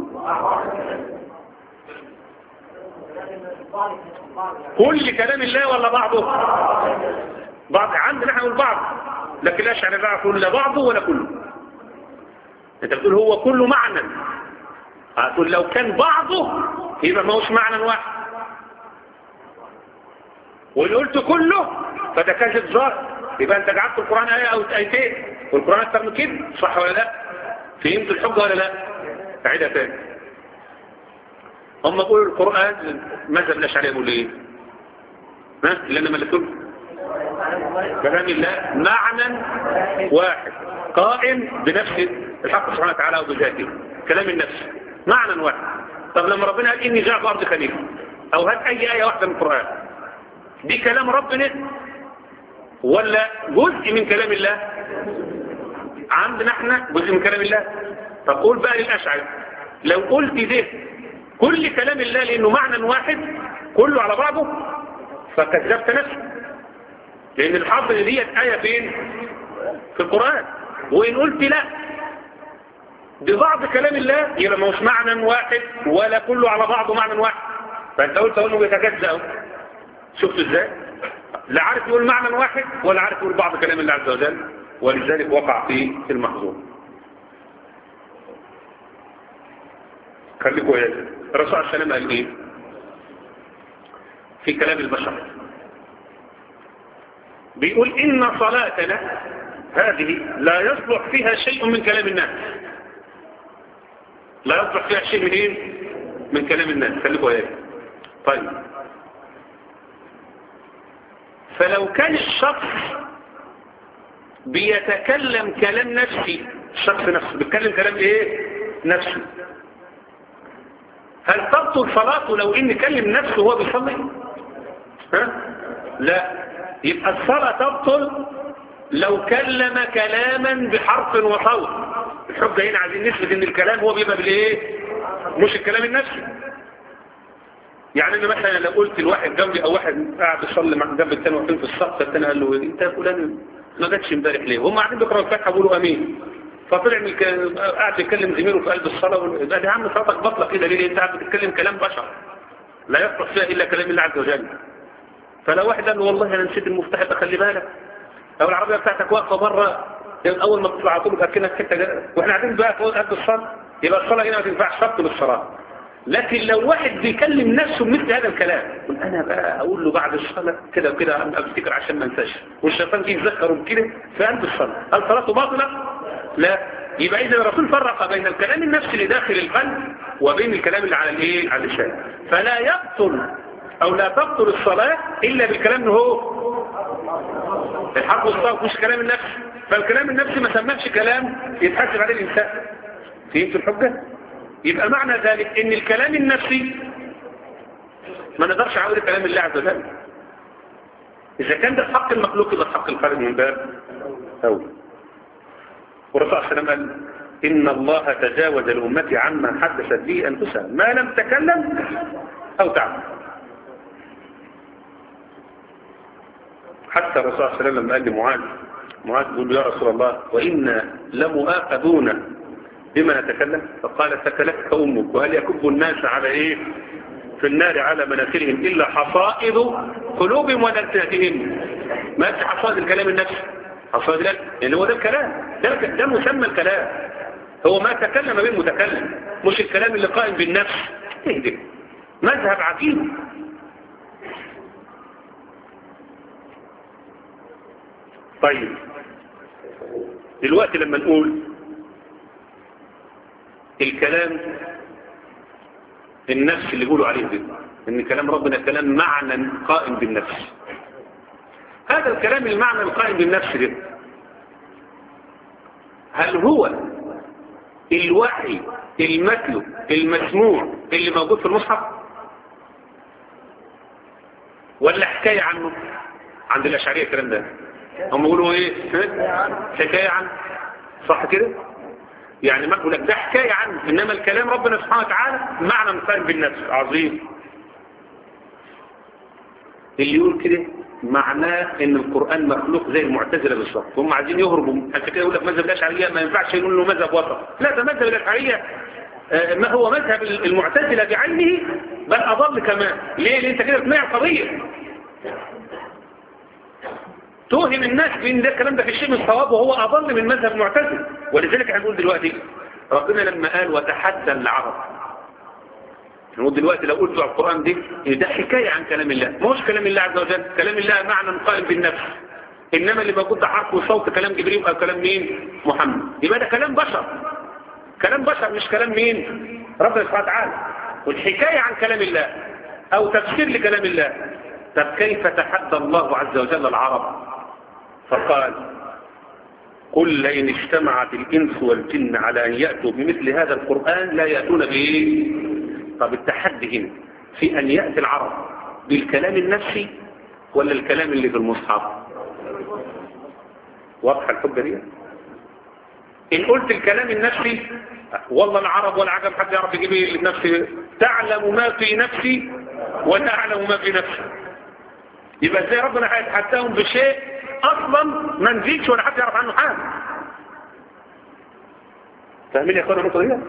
كل كلام الله ولا بعضه بعض عندنا احنا نقول بعض لكن الاشعري لا يقول لا بعضه ولا كله انت بتقول هو كله معنى هتقول لو كان بعضه يبقى ما هوش معنى واحد وإن قلت كله فده كذب ظاهر يبقى انت جعلت القرآن آية أو آيتين والقرآن أكثر من كده صح ولا لا فهمت الحجة ولا لا أعيدها تاني هم بيقولوا القرآن ماذا الأشعرية يقول ايه ها اللي انا ملكته كلام الله معنى واحد قائم بنفس الحق سبحانه وتعالى وبذاته كلام النفس معنى واحد طب لما ربنا قال إني جاء بأرض خليفة أو هات أي آية واحدة من القرآن دي كلام ربنا ولا جزء من كلام الله عندنا احنا جزء من كلام الله طب قول بقى للأشعر لو قلت ده كل كلام الله لأنه معنى واحد كله على بعضه فكذبت نفسك لأن الحرب ديت آية فين في القرآن وإن قلت لا ببعض كلام الله يبقى ما هوش معنى واحد ولا كله على بعضه معنى واحد فأنت قلت أنه بيتجزأ شفت ازاي لا عارف يقول معنى واحد ولا عارف يقول بعض كلام الله عز وجل ولذلك وقع في المحظور خليكوا يا الرسول عليه السلام قال ايه في كلام البشر بيقول ان صلاتنا هذه لا يصلح فيها شيء من كلام الناس لا يصلح فيها شيء من ايه من كلام الناس خليكوا يا طيب فلو كان الشخص بيتكلم كلام نفسي الشخص نفسه بيتكلم كلام ايه نفسي هل تبطل صلاته لو ان كلم نفسه وهو بيصلي ها لا يبقى الصلاة تبطل لو كلم كلاما بحرف وصوت الحجة هنا عايزين نثبت ان الكلام هو بيبقى بالايه مش الكلام النفسي يعني انا مثلا لو قلت لواحد جنبي او واحد قاعد يصلي مع جنب الثاني واقفين في الصف الثاني قال له انت فلان ما جاتش امبارح ليه هم قاعدين بيقراوا الفاتحه بيقولوا امين فطلع من قاعد يتكلم زميله في قلب الصلاه وقال يا عم صلاتك بطله كده ليه انت قاعد بتتكلم كلام بشر لا يصلح فيها الا كلام الله عز وجل فلو واحد قال له والله انا نسيت المفتاح يبقى خلي بالك او العربيه بتاعتك واقفه بره اول ما تطلع على طول تاكلك حته واحنا قاعدين بقى في قلب الصلاه يبقى الصلاه هنا ما تنفعش تبطل الصلاه لكن لو واحد بيكلم نفسه مثل هذا الكلام يقول انا بقى اقول له بعد الصلاه كده وكده افتكر عشان ما انساش والشيطان يجي يتذكره بكده في قلب الصلاه هل صلاته باطله لا يبقى اذا الرسول فرق بين الكلام النفسي اللي داخل القلب وبين الكلام اللي على الايه على اللسان فلا يبطل او لا تبطل الصلاه الا بالكلام اللي هو الحق والصوت مش كلام النفس فالكلام النفسي ما سماش كلام يتحاسب عليه الانسان فهمت الحجه يبقى معنى ذلك ان الكلام النفسي ما نقدرش نعود كلام الله عز وجل اذا كان ده حق المخلوق يبقى حق الخالق من باب اولى والرسول صلى الله عليه وسلم قال ان الله تجاوز لامتي عما حدثت به انفسها ما لم تكلم او تعمل حتى الرسول صلى الله عليه وسلم لما قال لمعاذ معاذ يقول له يا رسول الله وإنا لمؤاخذون بما نتكلم فقال سكلتك أمك وهل يكب الناس على إيه في النار على مناخرهم إلا حصائد قلوبهم وألسنتهم ما في حصائد الكلام النفسي حصائد لك لأن هو ده الكلام ده, ده مسمى الكلام هو ما تكلم به المتكلم مش الكلام اللي قائم بالنفس اهدي مذهب عجيب طيب دلوقتي لما نقول الكلام النفس اللي يقولوا عليه ده ان كلام ربنا كلام معنى قائم بالنفس هذا الكلام المعنى القائم بالنفس ده هل هو الوحي المتلو المسموع اللي موجود في المصحف ولا حكاية عنه عند الأشعرية الكلام ده هم يقولوا ايه حكاية عنه صح كده يعني ما اقول لك ده حكاية عنه انما الكلام ربنا سبحانه وتعالى معنى قائم بالنفس عظيم اللي يقول كده معناه ان القرآن مخلوق زي المعتزلة بالظبط هم عايزين يهربوا عشان كده يقول لك مذهب الاشعرية ما ينفعش يقول له مذهب وسط لا ده مذهب الاشعرية ما هو مذهب المعتزلة بعينه بل اضل كمان ليه لان انت كده بتنيع قضية توهم الناس بان ده الكلام ده في شيء من الصواب وهو اضل من مذهب المعتزله ولذلك هنقول دلوقتي ربنا لما قال وتحدى العرب نقول دلوقتي لو قلت على القرآن دي ده حكاية عن كلام الله ما هوش كلام الله عز وجل كلام الله معنى قائم بالنفس إنما اللي موجود ده حرف وصوت كلام جبريل أو كلام مين محمد يبقى ده كلام بشر كلام بشر مش كلام مين ربنا سبحانه وتعالى والحكاية عن كلام الله أو تفسير لكلام الله طب كيف تحدى الله عز وجل العرب فقال قل لئن اجتمعت الإنس والجن على أن يأتوا بمثل هذا القرآن لا يأتون به طب التحدي هنا في أن يأتي العرب بالكلام النفسي ولا الكلام اللي في المصحف واضحة الحجة دي إن قلت الكلام النفسي والله العرب والعجم حد يعرف يجيب ايه النفسي تعلم ما في نفسي ولا أعلم ما في نفسي يبقى ازاي ربنا هيتحداهم بشيء اصلا ما نزيدش ولا حد يعرف عنه حاجه فاهمين يا اخوانا النقطه دي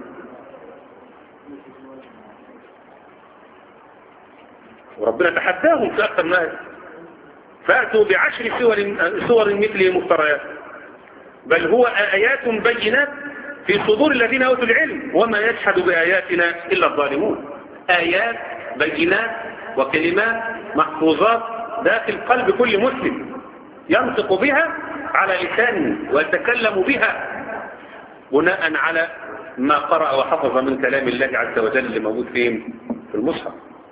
وربنا تحداهم في اكثر ما فاتوا بعشر سور سور مثله مفتريات بل هو ايات بينات في صدور الذين اوتوا العلم وما يجحد باياتنا الا الظالمون ايات بينات وكلمات محفوظات داخل قلب كل مسلم ينطق بها على لسانه ويتكلم بها بناء على ما قرأ وحفظ من كلام الله عز وجل اللي موجود فين في المصحف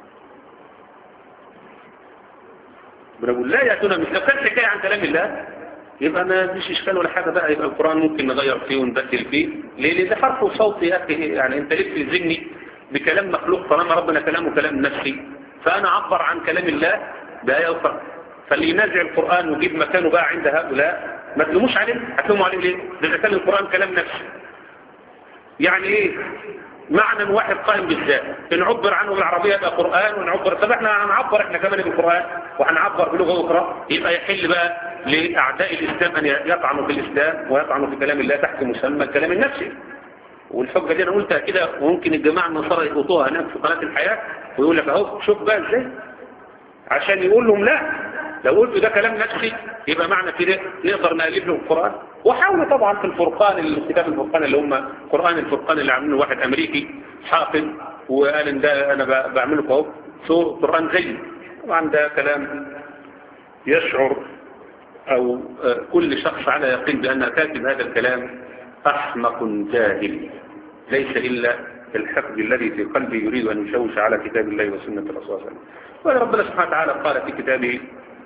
بنقول لا يأتون مثل لو كانت حكاية عن كلام الله يبقى ما فيش إشكال ولا حاجة بقى يبقى القرآن ممكن نغير فيه ونبدل فيه ليه ليه ده حرف وصوت يا أخي يعني أنت ليه تلزمني بكلام مخلوق طالما ربنا كلامه كلام نفسي فأنا أعبر عن كلام الله بآية أخرى فاللي ينازع القرآن ويجيب مكانه بقى عند هؤلاء ما تلوموش عليه هتلوموا عليه ليه؟ ده إذا كان القرآن كلام نفسي يعني ايه معنى واحد قائم بالذات نعبر عنه بالعربية يبقى قرآن ونعبر طب احنا هنعبر احنا كمان بالقرآن وهنعبر بلغة أخرى يبقى يحل بقى لأعداء الإسلام أن يطعنوا في الإسلام ويطعنوا في كلام الله تحت مسمى الكلام النفسي والحجة دي أنا قلتها كده وممكن الجماعة النصارى يقطوها هناك في قناة الحياة ويقول لك أهو شوف بقى إزاي عشان يقول لهم لا لو قلت ده كلام نفسي يبقى معنى كده نقدر نألف له القرآن وحاولوا طبعا في الفرقان الكتاب الفرقان اللي هم قرآن الفرقان اللي عاملينه واحد أمريكي حافظ وقال ان ده أنا بعمله اهو سو قرآن زي طبعا ده كلام يشعر أو كل شخص على يقين بأن كاتب هذا الكلام أحمق جاهل ليس إلا الحقد الذي في قلبه يريد أن يشوش على كتاب الله وسنة الرسول صلى الله عليه وسلم وربنا سبحانه وتعالى قال في كتابه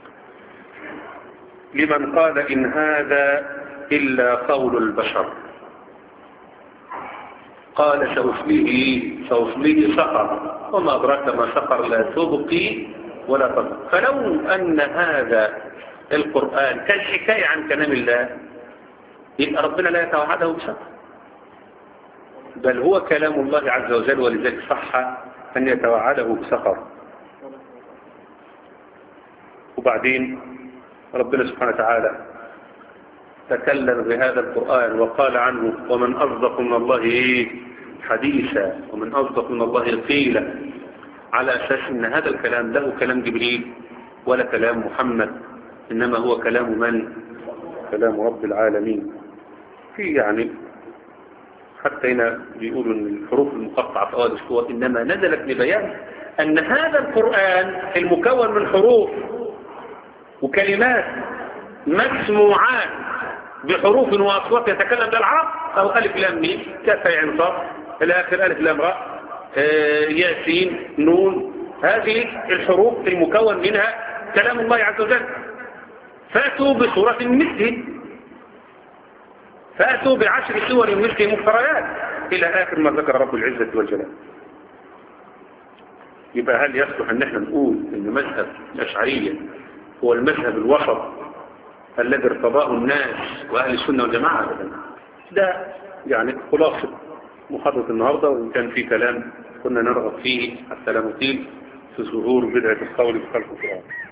لمن قال إن هذا إلا قول البشر قال سأصليه سأصليه سقر وما أدراك ما سقر لا تبقي ولا تضر فلو أن هذا القرآن كان حكاية عن كلام الله يبقى ربنا لا يتوعده بسقر بل هو كلام الله عز وجل ولذلك صح أن يتوعده بسقر وبعدين ربنا سبحانه وتعالى تكلم بهذا القرآن وقال عنه ومن أصدق من الله إيه حديثا ومن أصدق من الله قيلا على أساس أن هذا الكلام له كلام جبريل ولا كلام محمد إنما هو كلام من كلام رب العالمين في يعني حتى هنا بيقولوا أن الحروف المقطعة في أول السور إنما نزلت لبيان أن هذا القرآن المكون من حروف وكلمات مسموعات بحروف وأصوات يتكلم بالعرب أو ألف لام ميم كاف عين صاد إلى آخر ألف لام راء آه ياسين نون هذه الحروف المكون منها كلام الله عز وجل فأتوا بصورة مثله فأتوا بعشر سور مثل مفتريات إلى آخر ما ذكر رب العزة والجلال يبقى هل يصلح أن احنا نقول أن مذهب الأشعرية هو المذهب الوسط الذي ارتضاه الناس وأهل السنة والجماعة أبدا ده يعني خلاصة محاضرة النهاردة وإن كان في كلام كنا نرغب فيه حتى لا نطيل في ظهور بدعة القول بخلق القرآن